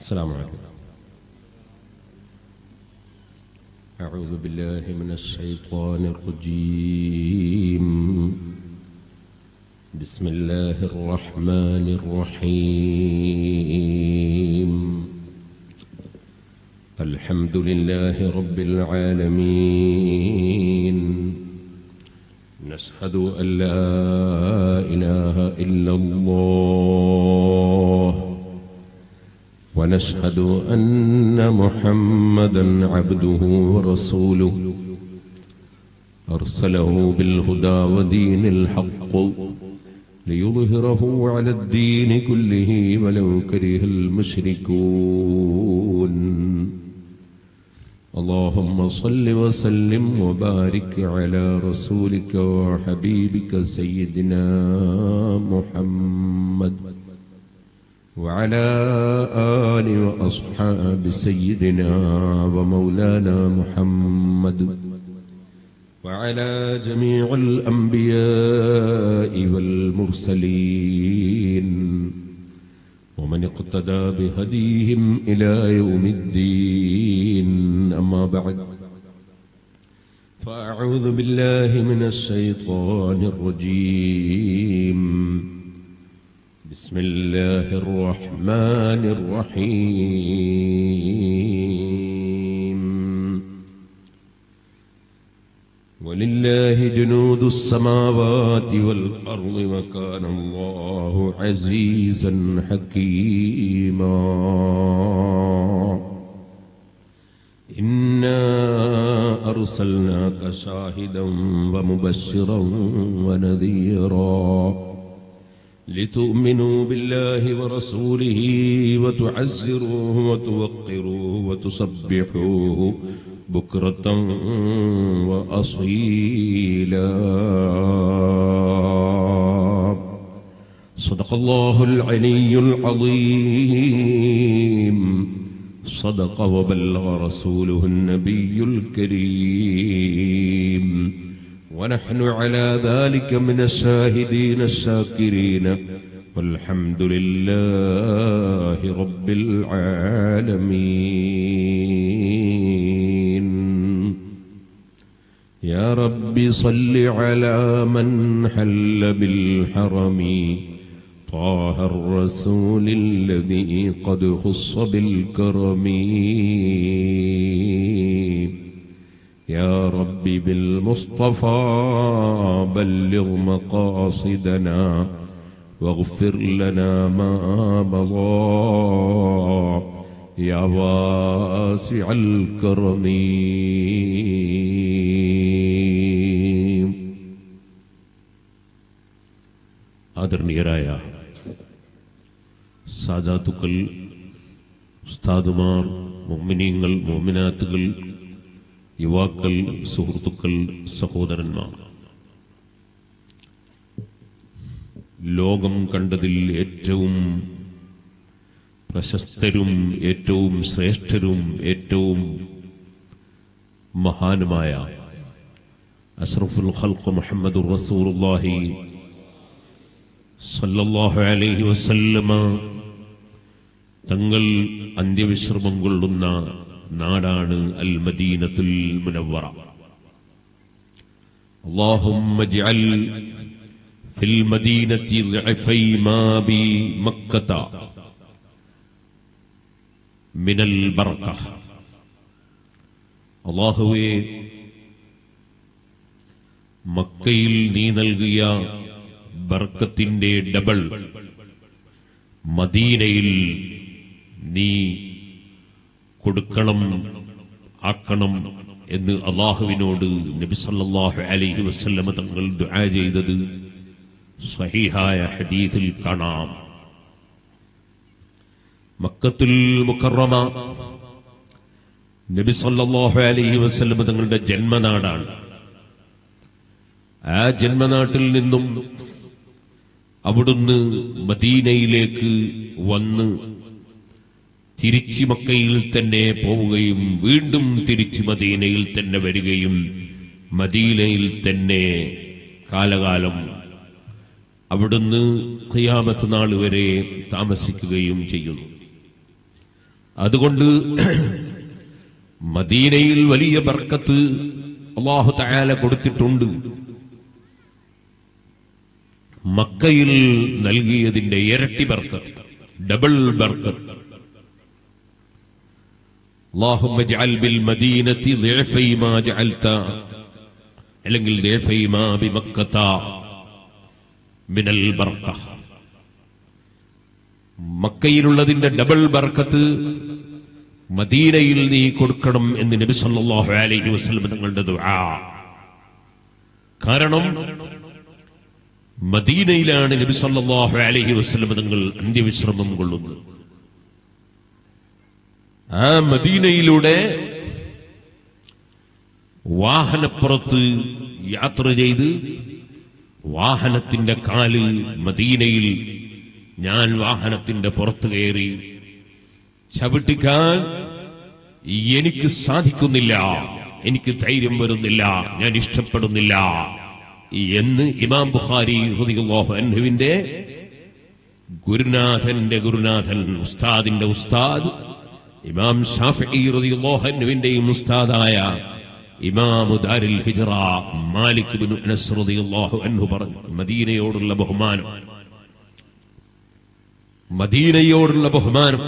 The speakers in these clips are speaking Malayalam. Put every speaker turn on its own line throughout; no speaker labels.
السلام عليكم أعوذ بالله من الشيطان الرجيم بسم الله الرحمن الرحيم الحمد لله رب العالمين نشهد أن لا إله إلا الله ونشهد أن محمدا عبده ورسوله أرسله بالهدى ودين الحق ليظهره على الدين كله ولو كره المشركون اللهم صل وسلم وبارك على رسولك وحبيبك سيدنا محمد وعلى آل وأصحاب سيدنا ومولانا محمد وعلى جميع الأنبياء والمرسلين ومن اقتدى بهديهم إلى يوم الدين أما بعد فأعوذ بالله من الشيطان الرجيم بسم الله الرحمن الرحيم ولله جنود السماوات والأرض وكان الله عزيزا حكيما إنا أرسلناك شاهدا ومبشرا ونذيرا لتؤمنوا بالله ورسوله وتعزروه وتوقروه وتسبحوه بكرة وأصيلا صدق الله العلي العظيم صدق وبلغ رسوله النبي الكريم ونحن على ذلك من الشاهدين الشاكرين والحمد لله رب العالمين يا رب صل على من حل بالحرم طه الرسول الذي قد خص بالكرم يا رب بالمصطفى بلغ مقاصدنا واغفر لنا ما مضى يا واسع الكرم ആദരണീയരായ സാദാത്തുക്കൾ ഉസ്താദുമാർ മൊമിനീങ്ങൾ മോമിനാത്തുകൾ യുവാക്കൾ സുഹൃത്തുക്കൾ സഹോദരന്മാർ ലോകം കണ്ടതിൽ ഏറ്റവും പ്രശസ്തരും ഏറ്റവും ശ്രേഷ്ഠരും ഏറ്റവും മഹാനുമായ അഷ്റഫുൽ ഖൽഖ് മുഹമ്മദ് റസൂലുള്ളാഹി സല്ലല്ലാഹു അലൈഹി വസല്ലമ തങ്ങൾ അന്ത്യവിശ്രമം കൊള്ളുന്ന നാടാണ് അൽ മദീനത്തുൽ മുനവ്വറ اللهم اجعل في المدينة ضعفي ما بمكة من البركة അള്ളാഹുവേ മക്കയിൽ നീ നൽകിയ ബർക്കത്തിന്റെ ഡബിൾ മദീനയിൽ നീ കൊടുക്കണം ആക്കണം എന്ന് അള്ളാഹുവിനോട് നബിസല്ലാഹു അലൈഹി വസ്ല്ലമ തങ്ങൾ ദുആ ചെയ്തത് സഹീഹായ ഹദീസിൽ കാണാം മക്കത്തുൽ മുക്കറമ നബി സല്ലല്ലാഹു അലൈഹി വസല്ലമ തങ്ങളുടെ ജന്മനാടാണ് ആ ജന്മനാട്ടിൽ നിന്നും അവിടുന്ന് മദീനയിലേക്ക് വന്ന് തിരിച്ചു മക്കയിൽ തന്നെ പോവുകയും വീണ്ടും തിരിച്ചു മദീനയിൽ തന്നെ വരികയും മദീനയിൽ തന്നെ കാലകാലം അവിടുന്ന് ഖിയാമത്ത് നാൾ വരെ താമസിക്കുകയും ചെയ്യുന്നു അതുകൊണ്ട് മദീനയിൽ വലിയ ബർക്കത്ത് അള്ളാഹു തആല കൊടുത്തിട്ടുണ്ട് മക്കയിൽ നൽകിയതിന്റെ ഇരട്ടി ബർക്കത്ത് ഡബിൾ ബർക്കത്ത് اللهم اجعل بالمدينة ضعفي ما جعلت അല്ലെങ്കിൽ ضعفي ما بمكة من البركة മക്കയിലുള്ളതിന്റെ ഡബിൾ ബർക്കത്ത് മദീനയിൽ നീ കൊടുക്കണം എന്ന് നബി സല്ലല്ലാഹു അലൈഹി വസല്ലം തങ്ങളുടെ ദുആ കാരണം മദീനയിലാണ് നബി സല്ലല്ലാഹു അലൈഹി വസല്ലം തങ്ങൾ അന്ത്യവിശ്രമം കൊള്ളുന്നത് ആ മദീനയിലൂടെ വാഹനപ്പുറത്ത് യാത്ര ചെയ്ത് വാഹനത്തിന്റെ കാല് മദീനയിൽ ഞാൻ വാഹനത്തിന്റെ പുറത്ത് കയറി ചവിട്ടിക്കാൻ എനിക്ക് സാധിക്കുന്നില്ല എനിക്ക് ധൈര്യം വരുന്നില്ല ഞാൻ ഇഷ്ടപ്പെടുന്നില്ല എന്ന് ഇമാം ബുഖാരി റളിയല്ലാഹു അൻഹുവിന്റെ ഗുരുനാഥന്റെ ഗുരുനാഥൻ ഉസ്താദിന്റെ ഉസ്താദ് ഇമാം ഷാഫി റളിയല്ലാഹു അൻഹുവിന്റെയും ഉസ്താദായ ഇമാമു ദാരിൽ ഹിജ്റ മാലിക് ബിൻ അനസ് റളിയല്ലാഹു അൻഹു പറഞ്ഞു മദീനയോടുള്ള ബഹുമാനം മദീനയോടുള്ള ബഹുമാനം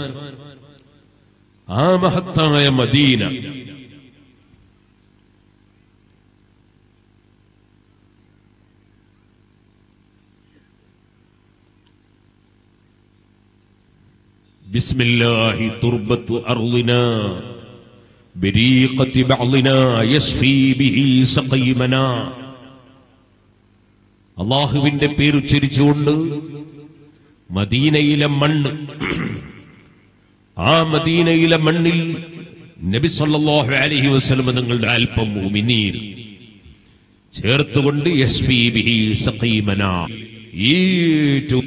ആ മഹത്തായ മദീന بسم الله تربة أرضنا بريقة بعضنا يسفي به سقيمنا അള്ളാഹുവിന്റെ പേരുച്ചരിച്ചുകൊണ്ട് മദീനയിലെ മണ്ണ് ആ മദീനയിലെ മണ്ണിൽ നബി സല്ലല്ലാഹു അലൈഹി വസല്ലം തങ്ങളുടെ അല്പം ഉമിനീർ ചേർത്തുകൊണ്ട് യസ്ഫി ബിഹി സഖീമന ഏറ്റവും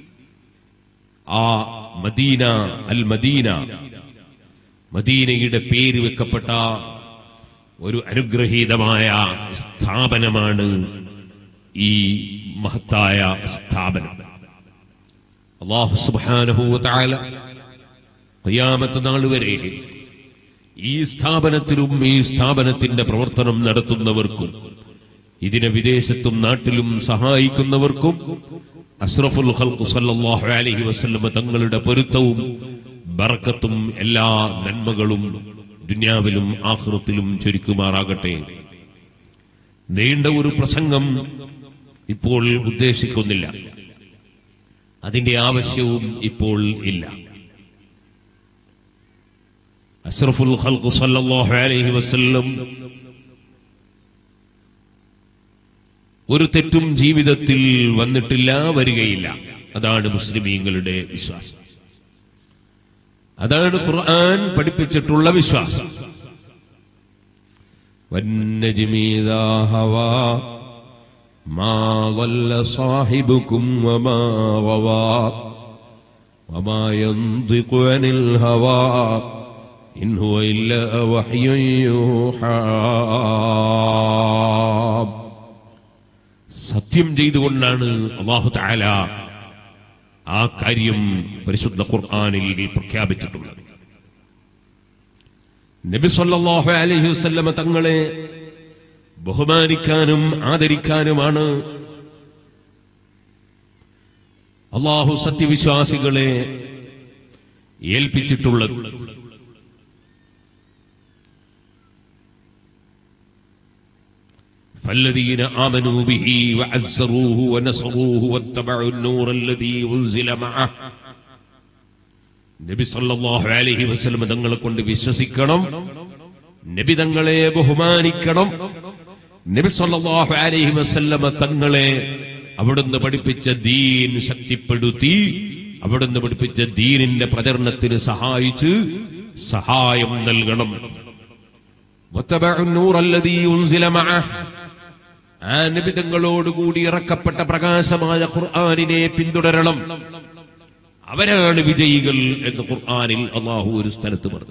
ആ മദീന അൽ മദീന മദീനയുടെ പേര് വെക്കപ്പെട്ട ഒരു അനുഗ്രഹീതമായ സ്ഥാപനമാണ് ഈ മഹത്തായ സ്ഥാപനം അള്ളാഹു സുബ്ഹാനഹു വതആല ഖിയാമത്ത് നാൾ വരെ ഈ സ്ഥാപനത്തിലും ഈ സ്ഥാപനത്തിന്റെ പ്രവർത്തനം നടത്തുന്നവർക്കും ഇതിനെ വിദേശത്തും നാട്ടിലും സഹായിക്കുന്നവർക്കും അഷ്റഫുൽ ഖൽഖ് സല്ലല്ലാഹു അലൈഹി വസല്ലം തങ്ങളുടെ പൊരുത്തവും ബർക്കത്തും എല്ലാ നന്മകളും ദുനിയാവിലും ആഖിറത്തിലും ചൊരിക്കുമാറാകട്ടെ നീണ്ട ഒരു പ്രസംഗം ഇപ്പോൾ ഉദ്ദേശിക്കുന്നില്ല അതിന്റെ ആവശ്യവും ഇപ്പോൾ ഇല്ല അഷ്റഫുൽ ഖൽഖ് സല്ലല്ലാഹു അലൈഹി വസല്ലം ഒരു തെറ്റും ജീവിതത്തിൽ വന്നിട്ടില്ല വരികയില്ല അതാണ് മുസ്ലിമീങ്ങളുടെ വിശ്വാസം അതാണ് ഖുർആൻ പഠിപ്പിച്ചിട്ടുള്ള വിശ്വാസം والنجم إذا هوى ما ضل صاحبكم وما غوى وما ينطق عن الهوى إن هو إلا وحي يوحى സത്യം ചെയ്തുകൊണ്ടാണ് അള്ളാഹു താല ആ കാര്യം പരിശുദ്ധ ഖുർആനിൽ പ്രഖ്യാപിച്ചിട്ടുള്ളത് നബി സല്ലല്ലാഹു അലൈഹി വസല്ലമ തങ്ങളെ ബഹുമാനിക്കാനും ആദരിക്കാനുമാണ് അള്ളാഹു സത്യവിശ്വാസികളെ ഏൽപ്പിച്ചിട്ടുള്ളത് فالذين آمنوا به وعزروه ونصروه واتبعوا النور الذي أنزل معه നബി സല്ലല്ലാഹു അലൈഹി വസല്ലം തങ്ങളെ കൊണ്ട് വിശ്വസിക്കണം നബി തങ്ങളെ ബഹുമാനിക്കണം നബി സല്ലല്ലാഹു അലൈഹി വസല്ലമ തങ്ങളെ അവിടുന്ന് പഠിപ്പിച്ച ദീൻ ശക്തിപ്പെടുത്തി അവിടുന്ന് പഠിപ്പിച്ച ദീനിന്റെ പ്രചരണത്തിന് സഹായിച്ച് സഹായം നൽകണം വത്തബഉ النور الذي أنزل معه ആ നിബിതങ്ങളോടുകൂടി ഇറക്കപ്പെട്ട പ്രകാശമായ ഖുർആാനിനെ പിന്തുടരണം അവരാണ് വിജയികൾ എന്ന് ഖുർആാനിൽ അള്ളാഹു ഒരു സ്ഥലത്ത് പറഞ്ഞു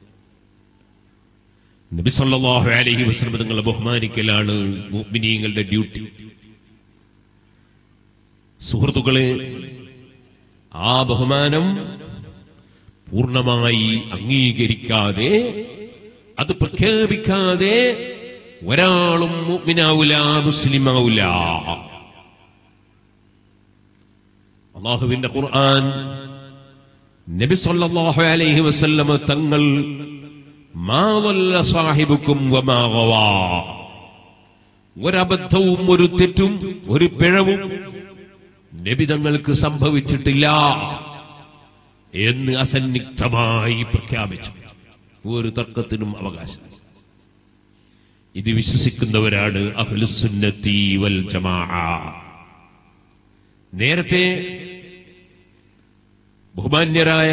നബി സല്ലല്ലാഹു അലൈഹി വസല്ലം തങ്ങളെ ബഹുമാനിക്കലാണ് മുഅ്മിനീങ്ങളുടെ ഡ്യൂട്ടി സുഹൃത്തുക്കളെ ആ ബഹുമാനം പൂർണ്ണമായി അംഗീകരിക്കാതെ അത് പ്രഖ്യാപിക്കാതെ ഒരാളും മുഅ്മിനാവൂല മുസ്ലിമാവൂല അള്ളാഹുവിന്റെ ഖുർആൻ നബി സല്ലല്ലാഹു അലൈഹി വസല്ലമ തങ്ങൾ മാ വല്ല സാഹിബുക്കും വമാ ഗവാ ഒരബദ്ധവും ഒരു തെറ്റും ഒരു പിഴവും നബി തങ്ങൾക്ക് സംഭവിച്ചിട്ടില്ല എന്ന് അസന്നിഗ്ധമായി പ്രഖ്യാപിച്ചു ഒരു തർക്കത്തിനും അവകാശം ഇത് വിശ്വസിക്കുന്നവരാണ് അഹ്ലുസുന്നത്തി വൽ ജമാ നേരത്തെ ബഹുമാന്യരായ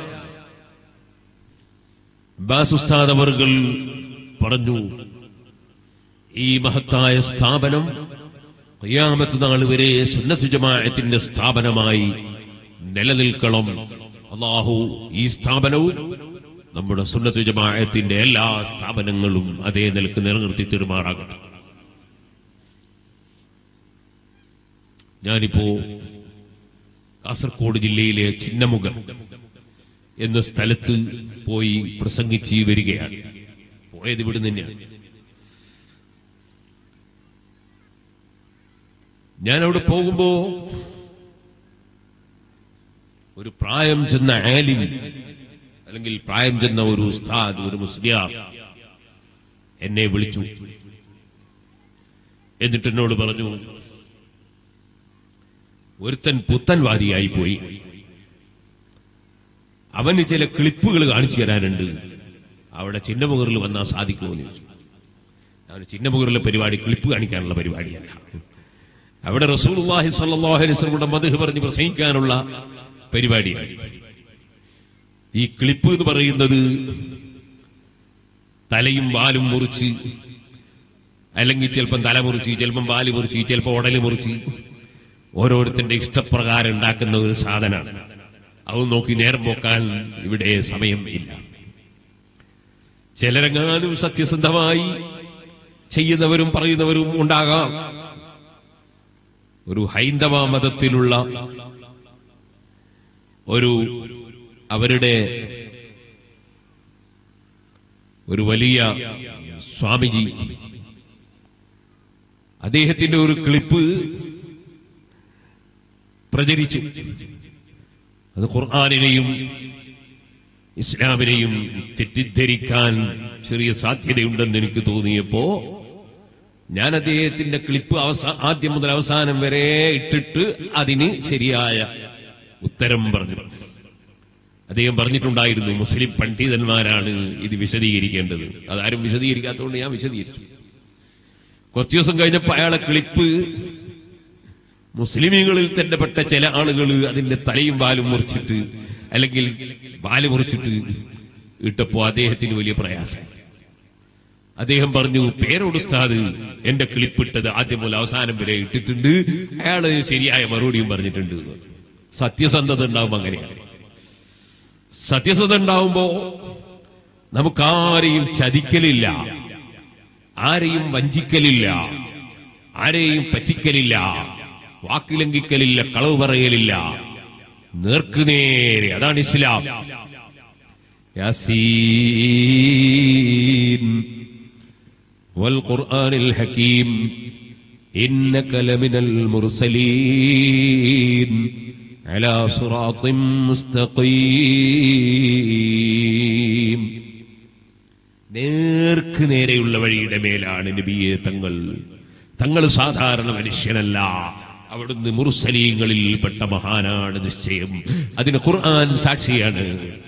ബാസുസ്താദ് അവർകൾ പറഞ്ഞു ഈ മഹത്തായ സ്ഥാപനം ഖിയാമത്ത് നാൾ വരെ സുന്നത്ത് ജമാഅത്തിന്റെ സ്ഥാപനമായി നിലനിൽക്കണം അള്ളാഹു ഈ സ്ഥാപനവും നമ്മുടെ സുന്നത്ത് ജമാഅത്തിന്റെ എല്ലാ സ്ഥാപനങ്ങളും അതേ നിലക്ക് നിലനിർത്തി തീരുമാറാകട്ടെ ഞാനിപ്പോ കാസർഗോഡ് ജില്ലയിലെ ചിന്നമുഖം എന്ന സ്ഥലത്ത് പോയി പ്രസംഗിച്ച് വരികയാണ് പോയത് ഇവിടെ തന്നെയാണ് ഞാൻ അവിടെ പോകുമ്പോ ഒരു പ്രായം ചെന്ന ആലിം അല്ലെങ്കിൽ പ്രായം ചെന്ന ഒരു ഉസ്താദ് ഒരു മുസ്ലിയാർ എന്നെ വിളിച്ചു എന്നിട്ട് എന്നോട് പറഞ്ഞു ഒരുത്തൻ പുത്തൻവാദിയായി പോയി അവന് ചില ക്ലിപ്പുകൾ കാണിച്ചു തരാനുണ്ട് അവിടെ ചിന്നമുഖറിൽ വന്നാൽ സാധിക്കുമോ എന്ന് ചോദിച്ചു അവന് ചിന്നമുഖറിലെ പരിപാടി ക്ലിപ്പ് കാണിക്കാനുള്ള പരിപാടിയല്ല അവിടെ റസൂലുള്ളാഹി സ്വല്ലല്ലാഹു അലൈഹി വസല്ലമയുടെ മദ്ഹ് പറഞ്ഞ് പ്രസംഗിക്കാനുള്ള പരിപാടിയാണ് ഈ ക്ലിപ്പ് എന്ന് പറയുന്നത് തലയും വാലും മുറിച്ച് അല്ലെങ്കിൽ ചിലപ്പം തല മുറിച്ച് ചിലപ്പം വാല് മുറിച്ച് ചിലപ്പോൾ ഉടല് മുറിച്ച് ഓരോരുത്തരുടെ ഇഷ്ടപ്രകാരം ഉണ്ടാക്കുന്ന ഒരു സാധനമാണ് അത് നോക്കി നേരം പോക്കാൻ ഇവിടെ സമയം ഇല്ല ചിലരെങ്ങാനും സത്യസന്ധമായി ചെയ്യുന്നവരും പറയുന്നവരും ഉണ്ടാകാം ഒരു ഹൈന്ദവ മതത്തിലുള്ള ഒരു അവരുടെ ഒരു വലിയ സ്വാമിജി അദ്ദേഹത്തിന്റെ ഒരു ക്ലിപ്പ് പ്രചരിച്ചു അത് ഖുർആാനിനെയും ഇസ്ലാമിനെയും തെറ്റിദ്ധരിക്കാൻ ചെറിയ സാധ്യതയുണ്ടെന്ന് എനിക്ക് തോന്നിയപ്പോ ഞാൻ അദ്ദേഹത്തിന്റെ ക്ലിപ്പ് അവസാ ആദ്യം മുതൽ അവസാനം വരെ ഇട്ടിട്ട് അതിന് ശരിയായ ഉത്തരം പറഞ്ഞു അദ്ദേഹം പറഞ്ഞിട്ടുണ്ടായിരുന്നു മുസ്ലിം പണ്ഡിതന്മാരാണ് ഇത് വിശദീകരിക്കേണ്ടത് അതാരും വിശദീകരിക്കാത്തതുകൊണ്ട് ഞാൻ വിശദീകരിച്ചു കുറച്ചു ദിവസം കഴിഞ്ഞപ്പോൾ അയാളെ ക്ലിപ്പ് മുസ്ലിമീങ്ങളിൽ തന്നെ പെട്ട ചില ആളുകൾ അതിന്റെ തലയും വാലും മുറിച്ചിട്ട് അല്ലെങ്കിൽ വാല് മുറിച്ചിട്ട് ഇട്ടപ്പോ അദ്ദേഹത്തിന് വലിയ പ്രയാസം അദ്ദേഹം പറഞ്ഞു പേരോട് ഉസ്താദ് എന്റെ ക്ലിപ്പ് ഇട്ടത് ആദ്യം മുതൽ അവസാനം വരെ ഇട്ടിട്ടുണ്ട് അയാള് ശരിയായ മറുപടിയും പറഞ്ഞിട്ടുണ്ട് എന്ന്. സത്യസന്ധത ഉണ്ടാവുമ്പോ അങ്ങനെയാണ് സത്യസന്ധത ഉണ്ടാവുമ്പോ നമുക്കാരെയും ചതിക്കലില്ല ആരെയും വഞ്ചിക്കലില്ല ആരെയും പറ്റിക്കലില്ല വാക്കിലംഘിക്കലില്ല കളവ് പറയലില്ല നേർക്കുനേരെ അതാണ് ഇസ്ലാം യാസീൻ والقرآن الحكيم إنك لمن المرسلين على صراط مستقيم നേർക്ക് നേരെയുള്ള വഴിയുടെ മേലാണ് നബിയെ തങ്ങൾ തങ്ങൾ സാധാരണ മനുഷ്യനല്ല അവിടുന്ന് മുറുസലീങ്ങളിൽ പെട്ട മഹാനാണ് നിശ്ചയം അതിന് ഖുർആൻ സാക്ഷിയാണ്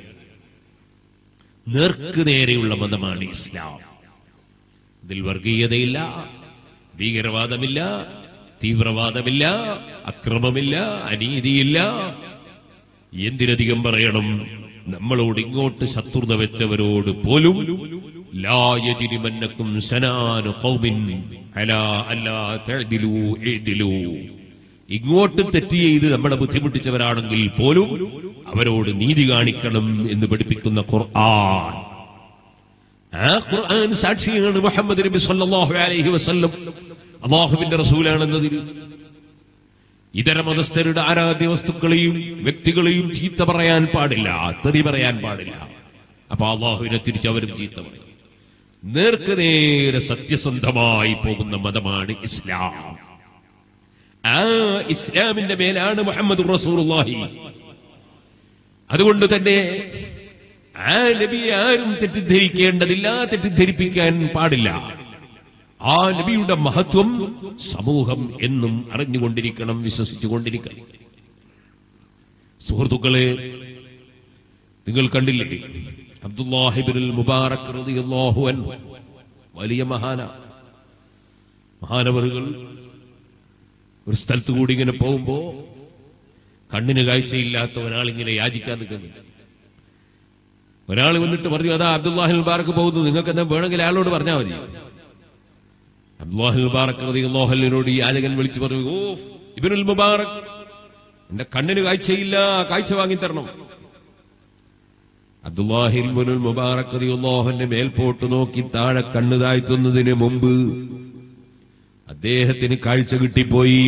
നേർക്ക് നേരെയുള്ള മതമാണ് ഇസ്ലാം ഇതിൽ വർഗീയതയില്ല ഭീകരവാദമില്ല തീവ്രവാദമില്ല അക്രമമില്ല അനീതിയില്ല എന്തിനധികം പറയണം നമ്മളോട് ഇങ്ങോട്ട് ശത്രുത വെച്ചവരോട് പോലും ലാ യജ്രിമന്നക്കും ശനാനു ഖൗമിൻ അലാ അല്ലാ തഅദിലു ഇഅ്ദിലു ഇങ്ങോട്ട് തെറ്റ് ചെയ്ത് നമ്മളെ ബുദ്ധിമുട്ടിച്ചവരാണെങ്കിൽ പോലും അവരോട് നീതി കാണിക്കണം എന്ന് പഠിപ്പിക്കുന്ന ഖുർആൻ ആ ഖുർആൻ സാക്ഷിയാണ് മുഹമ്മദ് നബി സല്ലല്ലാഹു അലൈഹി വസല്ലം അള്ളാഹുവിന്റെ റസൂലാണെന്നതിന് ഇതര മതസ്ഥരുടെ ആരാധ്യ വസ്തുക്കളെയും വ്യക്തികളെയും ചീത്ത പറയാൻ പാടില്ല തെറി പറയാൻ പാടില്ല അപ്പൊ അള്ളാഹുവിനെ തിരിച്ചവരും ചീത്ത പറയും നേർക്ക് നേരെ സത്യസന്ധമായി പോകുന്ന മതമാണ് ഇസ്ലാം ആ ഇസ്ലാമിന്റെ മേലാണ് മുഹമ്മദ് റസൂലുള്ളാഹി അതുകൊണ്ട് തന്നെ ആ നബിയെ ആരും തെറ്റിദ്ധരിക്കേണ്ടതില്ല തെറ്റിദ്ധരിപ്പിക്കാൻ പാടില്ല ആ നബിയുടെ മഹത്വം സമൂഹം എന്നും അറിഞ്ഞുകൊണ്ടിരിക്കണം വിശ്വസിച്ചുകൊണ്ടിരിക്കണം സുഹൃത്തുക്കളെ നിങ്ങൾ കണ്ടില്ലേ അബ്ദുല്ലാഹിബിൻ മുബാറക് റളിയല്ലാഹു അൻഹു വലിയ മഹാന മഹാനവറുകൾ ഒരു സ്ഥലത്ത് കൂടി ഇങ്ങനെ പോകുമ്പോ കണ്ണിന് കാഴ്ചയില്ലാത്ത ഒരാൾ ഇങ്ങനെ യാചിക്കാൻ നിൽക്കുന്നു ഒരാൾ വന്നിട്ട് പറഞ്ഞു അതാ അബ്ദുല്ലാഹിൽ മുബാറക്ക് പോകുന്നു നിങ്ങൾക്ക് എന്താ വേണമെങ്കിൽ അയാളോട് പറഞ്ഞാൽ മതി അബ്ദുല്ലാഹിൽ മുബാറക് റളിയല്ലാഹുവിനോട് ഈ യാചകൻ വിളിച്ചു പറഞ്ഞു ഓ ഇബ്നുൽ മുബാറക് എന്റെ കണ്ണിന് കാഴ്ചയില്ല കാഴ്ച വാങ്ങിത്തരണം അബ്ദുല്ലാഹിൽ മുനുൽ മുബാറക് റളിയല്ലാഹുവിന്റെ മേൽപോട്ട് നോക്കി താഴെ കണ്ണ് താഴ്ത്തുന്നതിന് മുമ്പ് അദ്ദേഹത്തിന് കാഴ്ച കിട്ടിപ്പോയി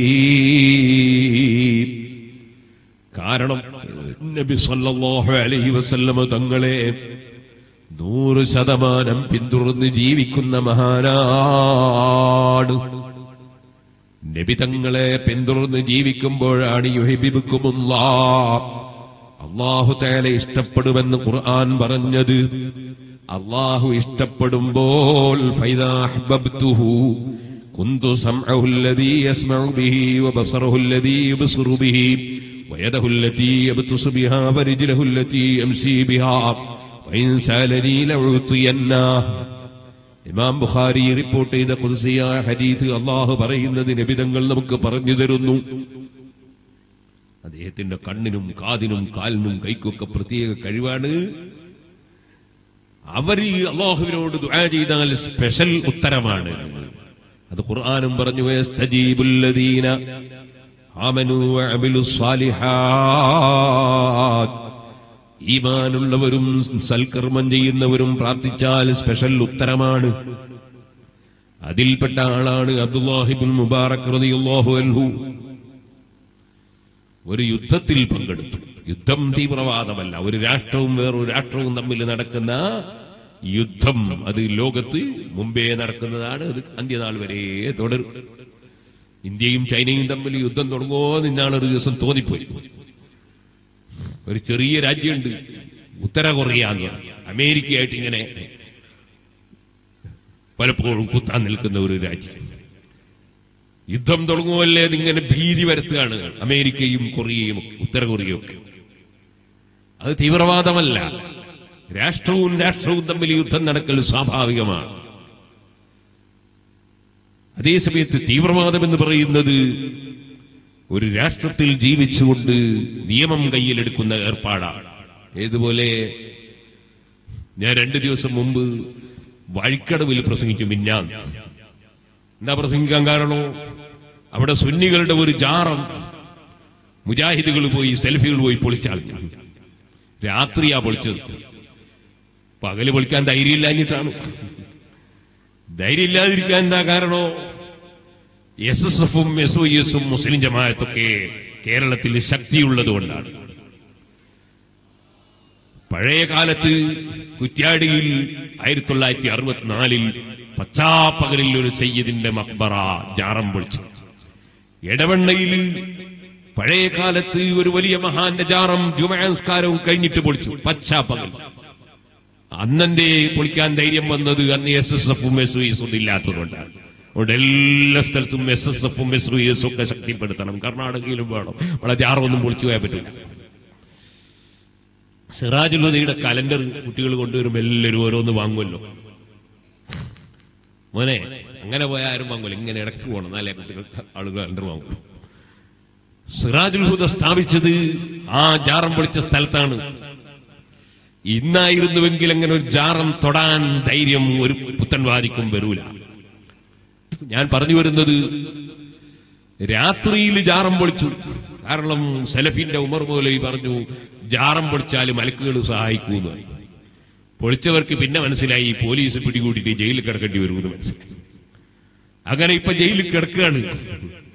കാരണം നബി സല്ലല്ലാഹു അലൈഹി വസല്ലമ തങ്ങളെ നൂറ് ശതമാനം പിന്തുടർന്ന് ജീവിക്കുന്ന മഹാനാണ് നബി തങ്ങളെ പിന്തുടർന്ന് ജീവിക്കുമ്പോഴാണ് യുഹിബിബുക്കുമുള്ള അള്ളാഹു തേല ഇഷ്ടപ്പെടുമെന്ന് ഖുർആൻ പറഞ്ഞത് അള്ളാഹു ഇഷ്ടപ്പെടുമ്പോൾ ഫൈദാ അഹ്ബബ്തുഹു كنت سمعه الذي يسمع به وبصره الذي يبصر به ويده التي يبطس بها ورجله التي يمشي بها وإن سألني لأعطينه ഇമാം ബുഖാരി റിപ്പോർട്ട് ചെയ്ത കുൽസിയായ ഹദീസ് അള്ളാഹു പറയുന്നത് നബിതങ്ങൾ നമുക്ക് പറഞ്ഞു തരുന്നു അദ്ദേഹത്തിന്റെ കണ്ണിനും കാതിനും കാലിനും കൈക്കൊക്കെ പ്രത്യേക കഴിവാണ് അവര് അള്ളാഹുവിനോട് ദുആ ചെയ്താൽ സ്പെഷ്യൽ ഉത്തരമാണ് അത് ഖുർആാനും പറഞ്ഞു വയസ്തജീബുല്ലദീന ആമനു വഅമിലുസ് സാലിഹാത്ത് ഈമാനുള്ളവരും സൽക്കർമ്മം ചെയ്യുന്നവരും പ്രാർത്ഥിച്ചാൽ സ്പെഷ്യൽ ഉത്തരമാണ് അതിൽപ്പെട്ട ആളാണ് അബ്ദുല്ലാഹിബിൻ മുബാറക് റളിയല്ലാഹു അൻഹു ഒരു യുദ്ധത്തിൽ പങ്കെടുത്തു യുദ്ധം തീവ്രവാദമല്ല ഒരു രാഷ്ട്രവും വേറൊരു രാഷ്ട്രവും തമ്മിൽ നടക്കുന്ന യുദ്ധം അത് ലോകത്ത് മുമ്പേ നടക്കുന്നതാണ് അത് അന്ത്യനാൾ വരെ തുടരും ഇന്ത്യയും ചൈനയും തമ്മിൽ യുദ്ധം തുടങ്ങുമോ എന്നാണ് ഒരു ദിവസം തോന്നിപ്പോയി ഒരു ചെറിയ രാജ്യമുണ്ട് ഉത്തര കൊറിയ എന്ന് പറയും. അമേരിക്കയായിട്ട് ഇങ്ങനെ പലപ്പോഴും കുത്താൻ നിൽക്കുന്ന ഒരു രാജ്യം യുദ്ധം തുടങ്ങുമല്ലേ ഇതിങ്ങനെ ഭീതി വരുത്തുകയാണ് അമേരിക്കയും കൊറിയയും ഒക്കെ, ഉത്തര കൊറിയയും ഒക്കെ അത് തീവ്രവാദമല്ല രാഷ്ട്രവും രാഷ്ട്രവും തമ്മിൽ യുദ്ധം നടക്കൽ സ്വാഭാവികമാണ് അതേസമയത്ത് തീവ്രവാദം എന്ന് പറയുന്നത് ഒരു രാഷ്ട്രത്തിൽ ജീവിച്ചുകൊണ്ട് നിയമം കയ്യിലെടുക്കുന്ന ഏർപ്പാടാണ് ഏതുപോലെ ഞാൻ രണ്ടു ദിവസം മുമ്പ് വഴിക്കടവിൽ പ്രസംഗിക്കും മിന്നാൻ എന്താ പ്രസംഗിക്കാൻ കാരണോ അവിടെ സുന്നികളുടെ ഒരു ജാറം മുജാഹിദുകൾ പോയി സെൽഫികൾ പോയി പൊളിച്ചാൽ രാത്രിയാ പൊളിച്ചത് പകല് പൊളിക്കാൻ ധൈര്യമില്ലാഞ്ഞിട്ടാണ് ധൈര്യമില്ലാതിരിക്കാൻ എന്താ കാരണോ എസ് എസ് എഫും എസ് ഒ എസും മുസ്ലിം ജമാഅത്തൊക്കെ കേരളത്തിൽ ശക്തിയുള്ളത് കൊണ്ടാണ് പഴയ കാലത്ത് കുറ്റ്യാടിയിൽ ആയിരത്തി തൊള്ളായിരത്തി അറുപത്തിനാലിൽ പച്ചാപ്പകലിൽ ഒരു സയ്യിദിന്റെ മക്ബറ ജാറം പൊളിച്ചു എടവണ്ണയിൽ പഴയ കാലത്ത് ഒരു വലിയ മഹാന്റെ ജാറം ജുമാസ്കാരവും കഴിഞ്ഞിട്ട് പൊളിച്ചു പച്ചാപ്പകൽ അന്നെന്തേ പൊളിക്കാൻ ധൈര്യം വന്നത് അന്ന് എസ് എസ് എഫും എസ് എസും ഇല്ലാത്തതുകൊണ്ടാണ് അതുകൊണ്ട് എല്ലാ സ്ഥലത്തും എസ് എസ് എഫും എസ് എസും ഒക്കെ ശക്തിപ്പെടുത്തണം കർണാടകയിലും വേണം വളരെ ജാറൊന്നും പൊളിച്ചു പോയാൻ പറ്റില്ല സിറാജുല്ലതയുടെ കലണ്ടർ കുട്ടികൾ കൊണ്ടുവരുമ്പോൾ എല്ലാവരും ഓരോന്ന് വാങ്ങുമല്ലോ മോനെ അങ്ങനെ പോയാൽ ആരും വാങ്ങൂല ഇങ്ങനെ ഇടക്ക് പോകണം എന്നാലേ കുട്ടികൾ ആളുകൾ കലണ്ടർ വാങ്ങും സിറാജുൽ ഹുദ സ്ഥാപിച്ചത് ആ ജാറം പൊളിച്ച സ്ഥലത്താണ് ഇന്നായിരുന്നുവെങ്കിൽ അങ്ങനെ ഒരു ജാറം തൊടാൻ ധൈര്യം ഒരു പുത്തൻവാദിക്കും വരൂല ഞാൻ പറഞ്ഞു വരുന്നത് രാത്രിയിൽ ജാറം പൊളിച്ചു കാരണം സെലഫിന്റെ ഉമർ മൗലവി പറഞ്ഞു ജാറം പൊളിച്ചാൽ മലക്കുകൾ സഹായിക്കൂന്ന് പൊളിച്ചവർക്ക് പിന്നെ മനസ്സിലായി പോലീസ് പിടികൂടിയിട്ട് ജയിലിൽ കിടക്കേണ്ടി വരുമെന്ന് മനസ്സിലായി അങ്ങനെ ഇപ്പൊ ജയിലിൽ കിടക്കുകയാണ്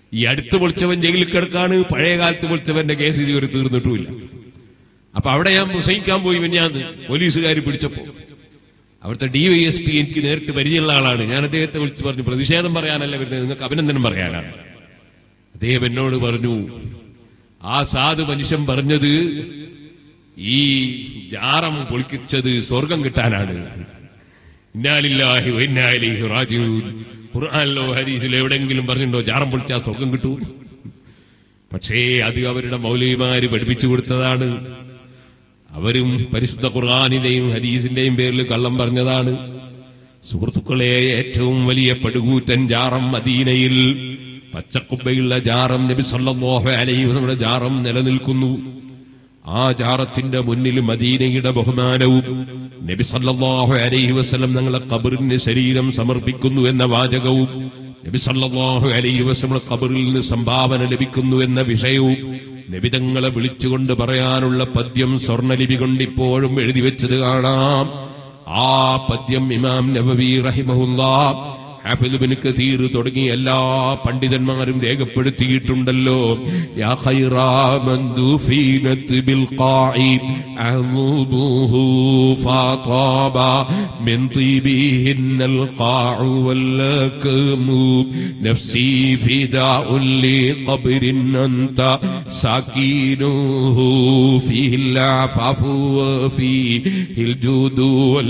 ഈ അടുത്ത് പൊളിച്ചവൻ ജയിലിൽ കിടക്കാണ് പഴയ കാലത്ത് പൊളിച്ചവന്റെ കേസ് ഇതുവരെ തീർന്നിട്ടുമില്ല അപ്പൊ അവിടെ ഞാൻ പ്രസംഗിക്കാൻ പോയി ഞാൻ പോലീസുകാർ പിടിച്ചപ്പോ അവിടുത്തെ ഡിവൈഎസ്പി എനിക്ക് നേരിട്ട് പരിചയമുള്ള ആളാണ് ഞാൻ അദ്ദേഹത്തെ വിളിച്ച് പറഞ്ഞു പ്രതിഷേധം പറയാനല്ല വരുന്നത് നിങ്ങൾക്ക് അഭിനന്ദനം പറയാനാണ് അദ്ദേഹം എന്നോട് പറഞ്ഞു ആ സാധു മനുഷ്യൻ പറഞ്ഞത് ഈ ജാറം പൊളിക്കിച്ചത് സ്വർഗം കിട്ടാനാണ് ഇന്നാലില്ലാഹി വൈന്നാലിഹി റാജിഊൻ ഖുർആനിലോ ഹദീസിലോ എവിടെയെങ്കിലും പറഞ്ഞിട്ടുണ്ടോ ജാറം പൊളിച്ചാൽ സ്വർഗം കിട്ടൂ പക്ഷേ അത് അവരുടെ മൗലവിമാര് പഠിപ്പിച്ചു കൊടുത്തതാണ് അവരും പരിശുദ്ധ ഖുർആാനിന്റെയും ഹദീസിന്റെയും പേരിൽ കള്ളം പറഞ്ഞതാണ് സുഹൃത്തുക്കളെ ഏറ്റവും വലിയ പടുകൂറ്റൻ ജാറം മദീനയിൽ പച്ചക്കുബയുള്ള ജാറം നബി സല്ലല്ലാഹു അലൈഹി വസല്ലമയുടെ ജാറം നിലനിൽക്കുന്നു ആ ജാറത്തിന്റെ മുന്നിൽ മദീനയുടെ ബഹുമാനവും നബി സല്ലല്ലാഹു അലൈഹി വസല്ലം ഞങ്ങളെ ഖബറിന് ശരീരം സമർപ്പിക്കുന്നു എന്ന വാചകവും നബി സല്ലല്ലാഹു അലൈഹി വസല്ലം ഖബറിൽ നിന്ന് സംഭാവന ലഭിക്കുന്നു എന്ന വിഷയവും നബിതങ്ങളെ വിളിച്ചുകൊണ്ട് പറയാനുള്ള പദ്യം സ്വർണ്ണലിപി കൊണ്ട് ഇപ്പോഴും എഴുതി വെച്ചത് കാണാം ആ പദ്യം ഇമാം നബവി റഹിമഹുല്ലാ ഹാഫിദ് ബിൻ കസീർ തുടങ്ങിയ എല്ലാ പണ്ഡിതന്മാരും രേഖപ്പെടുത്തിയിട്ടുണ്ടല്ലോ യാ ഖൈറാ മൻ ദുഫീനത് ബിൽ ഖാഇ അദുബുഹു ഫാതാബ മിൻ طيبهن القاع واللكم نفسي فداء لقبر أنت ساكنه فيه العفاف وفيه الجود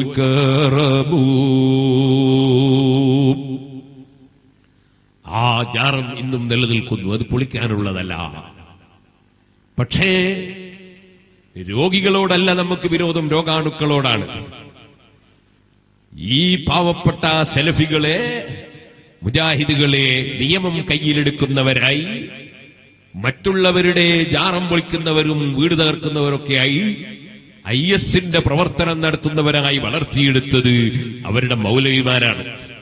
والكرم ആ ജാറം ഇന്നും നിലനിൽക്കുന്നു അത് പൊളിക്കാനുള്ളതല്ല പക്ഷേ രോഗികളോടല്ല നമുക്ക് വിരോധം രോഗാണുക്കളോടാണ് ഈ പാവപ്പെട്ട സെലഫികളെ മുജാഹിദുകളെ നിയമം കയ്യിലെടുക്കുന്നവരായി മറ്റുള്ളവരുടെ ജാറം പൊളിക്കുന്നവരും വീട് തകർക്കുന്നവരൊക്കെയായി ഐ എസിന്റെ പ്രവർത്തനം നടത്തുന്നവരായി വളർത്തിയെടുത്തത് അവരുടെ മൗലവിമാരാണ്